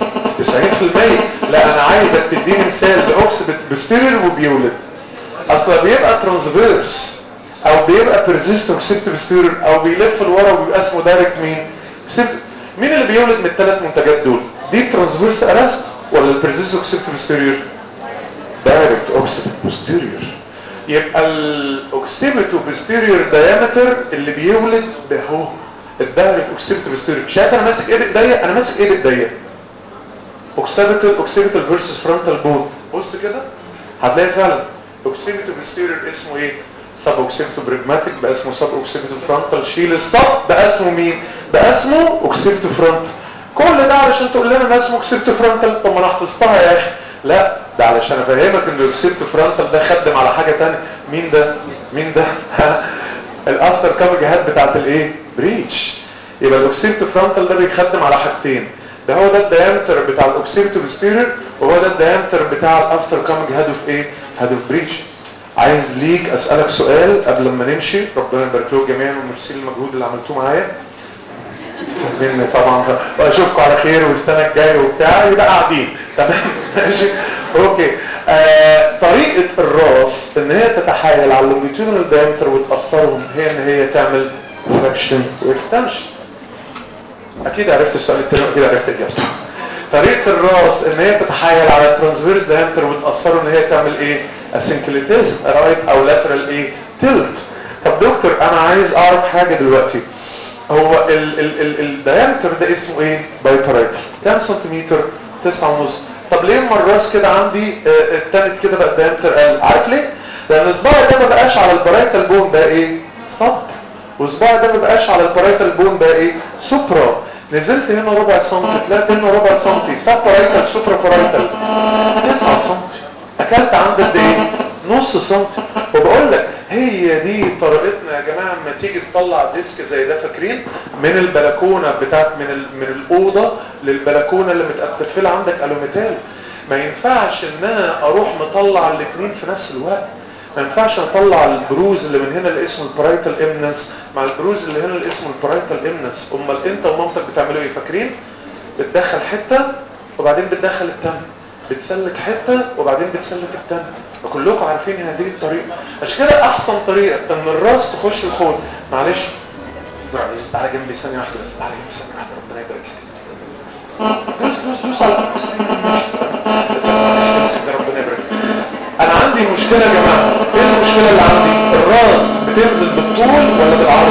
90% لا انا عايزك تديني مثال لاوكسيبيت بوستيريور وبيولد اصلا بيبقى ترانسفيرس او بيبقى بيرزيستنت سيبت بوستيريور او بيلف لورا وبيبقى اسمه دايركت مين سيبت مين اللي بيولد من الثلاث منتجات دول دي ترانسفيرس ارست ولا البيرزيستنت سيبت بوستيريور دايركت اوكسيبيت بوستيريور يبقى الاوكسيبيتو بوستيريور دايمتر اللي بيولد ده هو الدايركت اوكسيبيتو بوستيريور شايف انا ماسك ايه بايديا انا ماسك ايه بايديا اوكسيبيتال اوكسيبيتال فيرسس فرونتال بون بص كده هتلاقي فعلا اوكسيبيتال بوستيريور اسمه ايه سب اوكسيبيتال بريجماتيك بقى اسمه سب اوكسيبيتال فرونتال شيل السب بقى اسمه مين بقى اسمه اوكسيبيتال فرونتال كل ده علشان تقول لنا ان اسمه اوكسيبيتال فرونتال طب ما انا حفظتها يا اخي لا ده علشان افهمك ان الاوكسيبيتال فرونتال ده خدم على حاجه ثانيه مين ده مين ده الافتر كامج هاد بتاعت الايه بريتش يبقى الاوكسيبيتال فرونتال ده بيخدم على حاجتين ده هو ده الديامتر بتاع الاوكسيبيتال بوستيريور وهو ده الديامتر بتاع الافتر كامج هاد اوف ايه هاد اوف بريتش عايز ليك اسالك سؤال قبل ما نمشي ربنا يبارك لكم جميعا وميرسي المجهود اللي عملتوه معايا مني طبعا واشوفكم على خير والسنه الجايه وبتاع يبقى قاعدين تمام ماشي اوكي آه طريقه الراس ان هي تتحايل على اللونجيتودينال دايمتر وتاثرهم هي ان هي تعمل فراكشن واكستنشن اكيد عرفت السؤال التاني واكيد عرفت اجابته طريقه الراس ان هي تتحايل على الترانسفيرس دايمتر وتاثره ان هي تعمل ايه اسynchronism رايت او لاترال ايه تلت طب دكتور انا عايز اعرف حاجه دلوقتي هو الدايمتر ده اسمه ايه بايبرايتر كام سنتيمتر تسعة ونص طب ليه اما الراس كده عندي آه التالت كده بقى الدايمتر قل عارف ليه لان صباعي ده ما بقاش على البرايتال بون بقى ايه صب وصباعي ده ما بقاش على البرايتال بون بقى ايه سوبرا نزلت هنا ربع سنتي طلعت هنا ربع سنتي سب برايتال سوبرا برايتال 9 سنتي اكلت عند قد ايه نص سنتي وبقول لك هي دي طريقتنا يا جماعه لما تيجي تطلع ديسك زي ده فاكرين من البلكونه بتاعت من ال... من الاوضه للبلكونه اللي متقفله عندك الوميتال ما ينفعش ان انا اروح مطلع الاثنين في نفس الوقت ما ينفعش اطلع البروز اللي من هنا اللي اسمه البرايتال امنس مع البروز اللي هنا اللي اسمه البرايتال امنس امال انت ومامتك بتعملوا ايه فاكرين بتدخل حته وبعدين بتدخل التانية بتسلك حته وبعدين بتسلك التانية وكلكم عارفين هذه الطريقه عشان كده احسن طريقه ان الراس تخش الحوض معلش معلش تعالى جنبي ثانيه واحده بس تعالى جنبي ثانيه واحده ربنا يبارك لك دوس دوس دوس على قلبي ثانيه ماشي امسك ده ربنا يبارك انا عندي مشكله يا جماعه ايه المشكله اللي عندي الراس بتنزل بالطول ولا بالعرض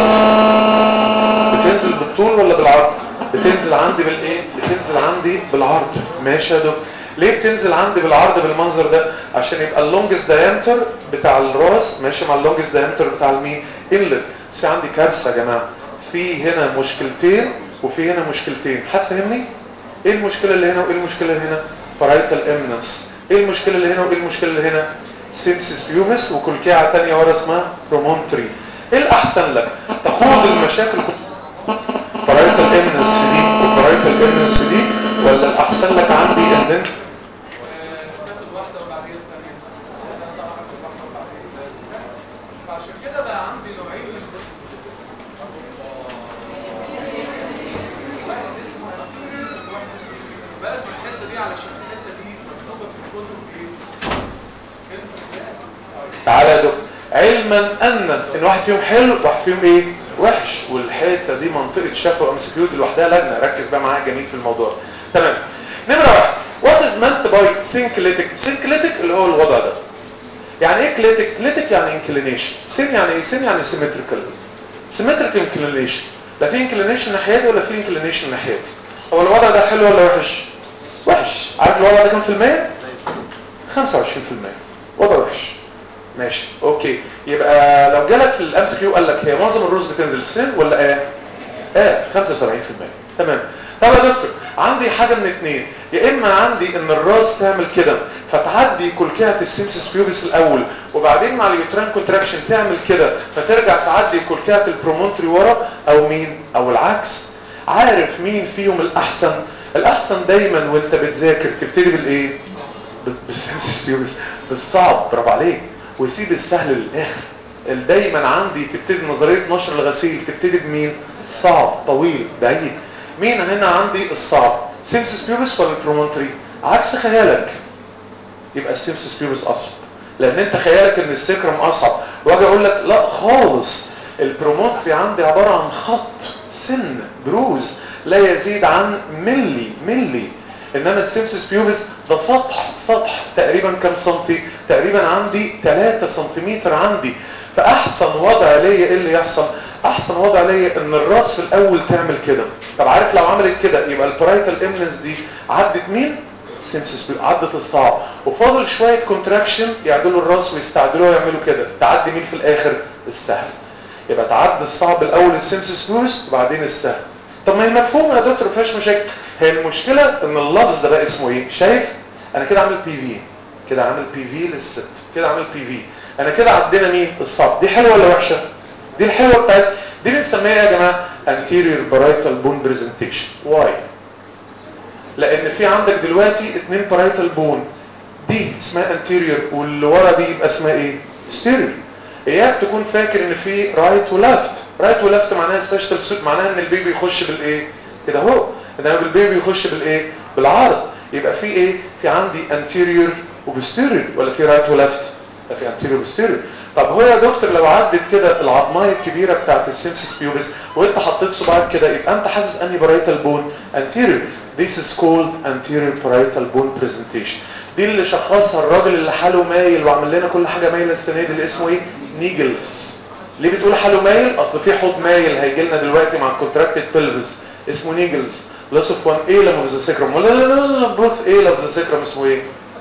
بتنزل بالطول ولا بالعرض بتنزل عندي بالايه بتنزل عندي بالعرض ماشي يا دكتور ليه بتنزل عندي بالعرض بالمنظر ده عشان يبقى اللونجست دايمتر بتاع الراس ماشي مع اللونجست دايمتر بتاع المين انلت بس عندي كارثه يا جماعه في هنا مشكلتين وفي هنا مشكلتين هتفهمني ايه المشكله اللي هنا وايه المشكله اللي هنا بارايتال امنس ايه المشكله اللي هنا وايه المشكله اللي هنا سيمسيس بيوبس وكلكيعه ثانيه ورا اسمها برومونتري ايه الاحسن لك تخوض المشاكل بارايتال امنس في دي وبارايتال امنس في دي ولا الاحسن لك عندي ان انت فعشان كده بقى عندي نوعين من البس واحد اسمه انتيريور وواحد اسمه سيكتور بالك من الحته دي علشان الحته دي مكتوبه في الكتب ايه؟ كلمه ازاي؟ تعالى يا دكتور علما ان ان واحد فيهم حلو واحد فيهم ايه وحش والحته دي منطقه شفا ام سكيورتي لوحدها لجنه ركز بقى معايا جميل في الموضوع تمام نمره واحد وات از meant باي سينكليتيك سينكليتيك اللي هو الوضع ده يعني ايه كليتيك كليتيك يعني انكلينيشن سين يعني ايه سين يعني سيمتريكال سيمتريكال انكلينيشن لا في انكلينيشن ناحيتي ولا في انكلينيشن ناحيتي هو الوضع ده حلو ولا وحش وحش عارف الوضع ده كام في المية 25% وضع وحش ماشي اوكي يبقى لو جالك في الام كيو قال لك هي معظم الرز بتنزل في سن ولا ايه اه 75% تمام طب يا دكتور عندي حاجه من اتنين يا اما عندي ان الراس تعمل كده فتعدي كلكعه السيمسس بيوبس الاول وبعدين مع اليوتران كونتراكشن تعمل كده فترجع تعدي كلكعه البرومونتري ورا او مين او العكس عارف مين فيهم الاحسن الاحسن دايما وانت بتذاكر تبتدي بالايه بالسيمسس بيوبس بالصعب برافو عليك ويسيب السهل للاخر دايما عندي تبتدي نظريه نشر الغسيل تبتدي بمين صعب طويل بعيد مين هنا عندي الصعب سيمسس بيوبس ولا البرومونتري عكس خيالك يبقى السيمسس بيوبس اصعب لان انت خيالك ان السكرم اصعب واجي اقول لك لا خالص البرومونتري عندي عباره عن خط سن بروز لا يزيد عن ملي ملي انما السيمسس بيوبس ده سطح سطح تقريبا كام سنتي تقريبا عندي 3 سنتيمتر عندي فاحسن وضع ليا ايه اللي يحصل احسن وضع ليا ان الراس في الاول تعمل كده طب عارف لو عملت كده يبقى البرايتال امنس دي عدت مين سيمسس عدت الصعب وفاضل شويه كونتراكشن يعدلوا الراس ويستعدلوها ويعملوا كده تعدي مين في الاخر السهل يبقى تعدي الصعب الاول السيمسس بيوبس وبعدين السهل طب ما هي مفهومه يا دكتور مفيهاش مشاكل هي المشكله ان اللفظ ده بقى اسمه ايه شايف انا كده عامل بي في كده عامل بي في للست كده عامل بي في انا كده عدينا مين الصعب دي حلوه ولا وحشه دي الحلوه بتاعت دي بنسميها يا جماعه anterior parietal bone presentation واي لان في عندك دلوقتي اتنين parietal bone دي اسمها anterior واللي ورا دي يبقى اسمها ايه posterior اياك تكون فاكر ان في رايت ولفت رايت ولفت معناها الساشتال سوت معناها ان البيبي يخش بالايه كده اهو انما البيبي يخش بالايه بالعرض يبقى في ايه في عندي anterior وبوستيريور ولا في رايت ولفت لا في anterior وبوستيريور طب هو يا دكتور لو عدت كده العظمايه الكبيره بتاعت السيمسس بيوبس وانت حطيت صباعك كده يبقى انت حاسس انهي بارايتال بون anterior this is called anterior parietal bone presentation دي اللي شخصها الراجل اللي حاله مايل وعمل لنا كل حاجه مايله السنه دي اللي اسمه ايه نيجلز ليه بتقول حاله مايل اصل في حوض مايل هيجي لنا دلوقتي مع الكونتراكتد بلفس اسمه نيجلز لوس اوف وان ايه لما ذا سيكرم لا لا لا لا بروث ايه لما ذا سيكرم اسمه ايه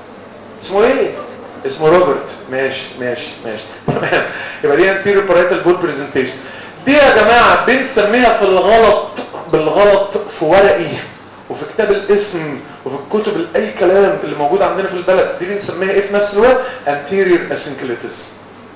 اسمه ايه اسمه روبرت ماشي ماشي ماشي تمام يبقى دي انتيريور بارايتال بول برزنتيشن دي يا جماعه بنسميها في الغلط بالغلط في ورقي وفي كتاب الاسم وفي الكتب اي كلام اللي موجود عندنا في البلد دي بنسميها ايه في نفس الوقت anterior اسنكليتس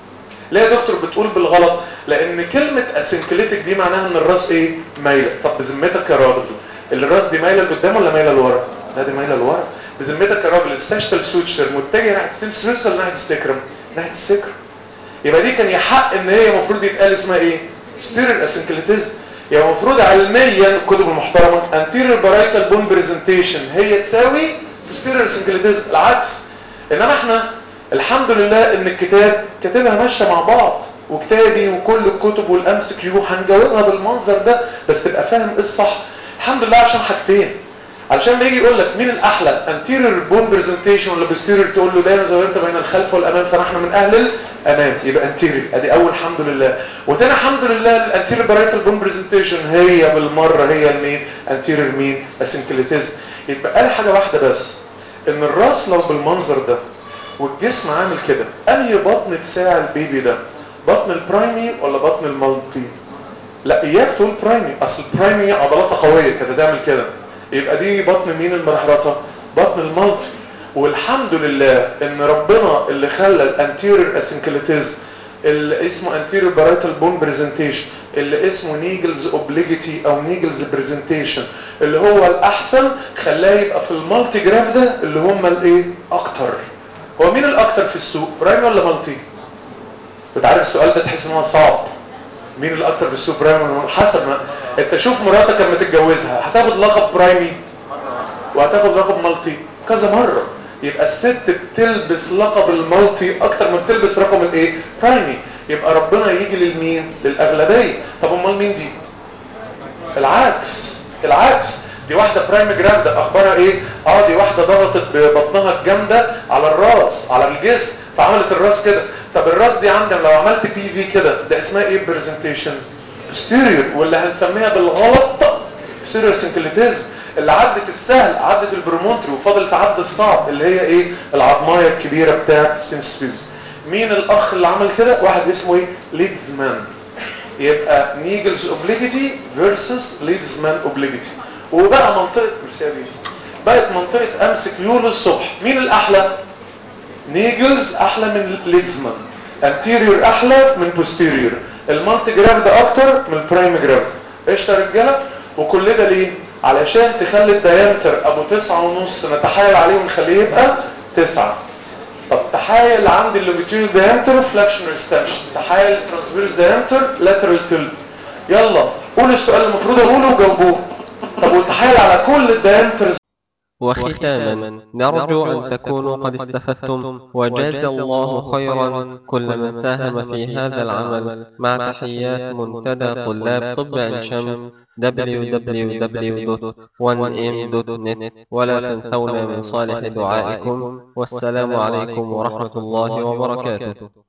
ليه يا دكتور بتقول بالغلط لان كلمه اسنكليتك دي معناها ان الراس ايه مايله طب بذمتك يا راجل اللي الراس دي مايله لقدام ولا مايله لورا لا دي مايله لورا بذمتك يا راجل الساشتال سوتشر متجه ناحيه السيمس ولا ناحيه السكرم ناحيه السكرم يبقى دي كان يحق ان هي المفروض يتقال اسمها ايه ستيرل اسنكليتيزم يعني المفروض علميا الكتب المحترمه anterior parietal bone presentation هي تساوي posterior synclitism العكس انما احنا الحمد لله ان الكتاب كاتبها ماشيه مع بعض وكتابي وكل الكتب والامس كيو هنجاوبها بالمنظر ده بس تبقى فاهم ايه الصح الحمد لله عشان حاجتين علشان ما يجي يقول لك مين الاحلى anterior bone presentation ولا posterior تقول له دايما زي ما انت بين الخلف والامام فنحن من اهل الامام يبقى anterior ادي اول الحمد لله وتاني الحمد لله الانتيريور parietal bone presentation هي بالمره هي المين anterior مين اسنكليتيزم يبقى قال حاجه واحده بس ان الراس لو بالمنظر ده والجسم عامل كده انهي بطن تساع البيبي ده بطن البرايمي ولا بطن المالتي لا اياك تقول برايمي اصل البرايمي عضلاتها قويه كده تعمل كده يبقى دي بطن مين المرحرطه بطن المالتي والحمد لله ان ربنا اللي خلى الانتيريور اسنكليتيزم اللي اسمه anterior parietal bone presentation اللي اسمه نيجلز اوبليجيتي او نيجلز برزنتيشن اللي هو الاحسن خلاه يبقى في المالتي جراف ده اللي هم الايه اكتر هو مين الاكتر في السوق برايم ولا مالتي انت عارف السؤال ده تحس ان هو صعب مين الاكتر في السوق برايم ولا مالتي حسب ما انت شوف مراتك لما تتجوزها هتاخد لقب برايمي وهتاخد لقب مالتي كذا مره يبقى الست بتلبس لقب المالتي اكتر ما بتلبس رقم الايه برايمي يبقى ربنا يجي للمين للاغلبيه طب امال مين دي العكس العكس دي واحده برايم جراف ده اخبارها ايه اه دي واحده ضغطت ببطنها الجامده على الراس على الجسم فعملت الراس كده طب الراس دي عندنا لو عملت بي في كده ده اسمها ايه برزنتيشن ستيريور واللي هنسميها بالغلط ستيريور سنكليتيزم اللي عدت السهل عدت البرومونتري وفضل تعدي الصعب اللي هي ايه العظمايه الكبيره بتاعه السنسفيوز مين الاخ اللي عمل كده واحد اسمه ايه ليدزمان يبقى نيجلز اوبليجيتي فيرسس ليدزمان اوبليجيتي وبقى منطقه مرسيابي بقت منطقه امسك يو للصبح مين الاحلى نيجلز احلى من ليدزمان انتيريور احلى من بوستيريور المالتي جراف ده اكتر من البرايم جراف قشطه يا رجاله وكل ده ليه علشان تخلي الديامتر ابو تسعة ونص نتحايل عليه ونخليه يبقى تسعة طب تحايل عندي اللونجيتيود ديامتر فلاكشن اكستنشن تحايل ترانسفيرس ديامتر لاترال تلت يلا قول السؤال المفروض اقوله وجاوبوه طب وتحايل على كل الديامترز وختاما نرجو أن تكونوا قد استفدتم وجاز الله خيرا كل من ساهم في هذا العمل مع تحيات منتدى طلاب طب عين شمس www.1m.net ولا تنسونا من صالح دعائكم والسلام عليكم ورحمة الله وبركاته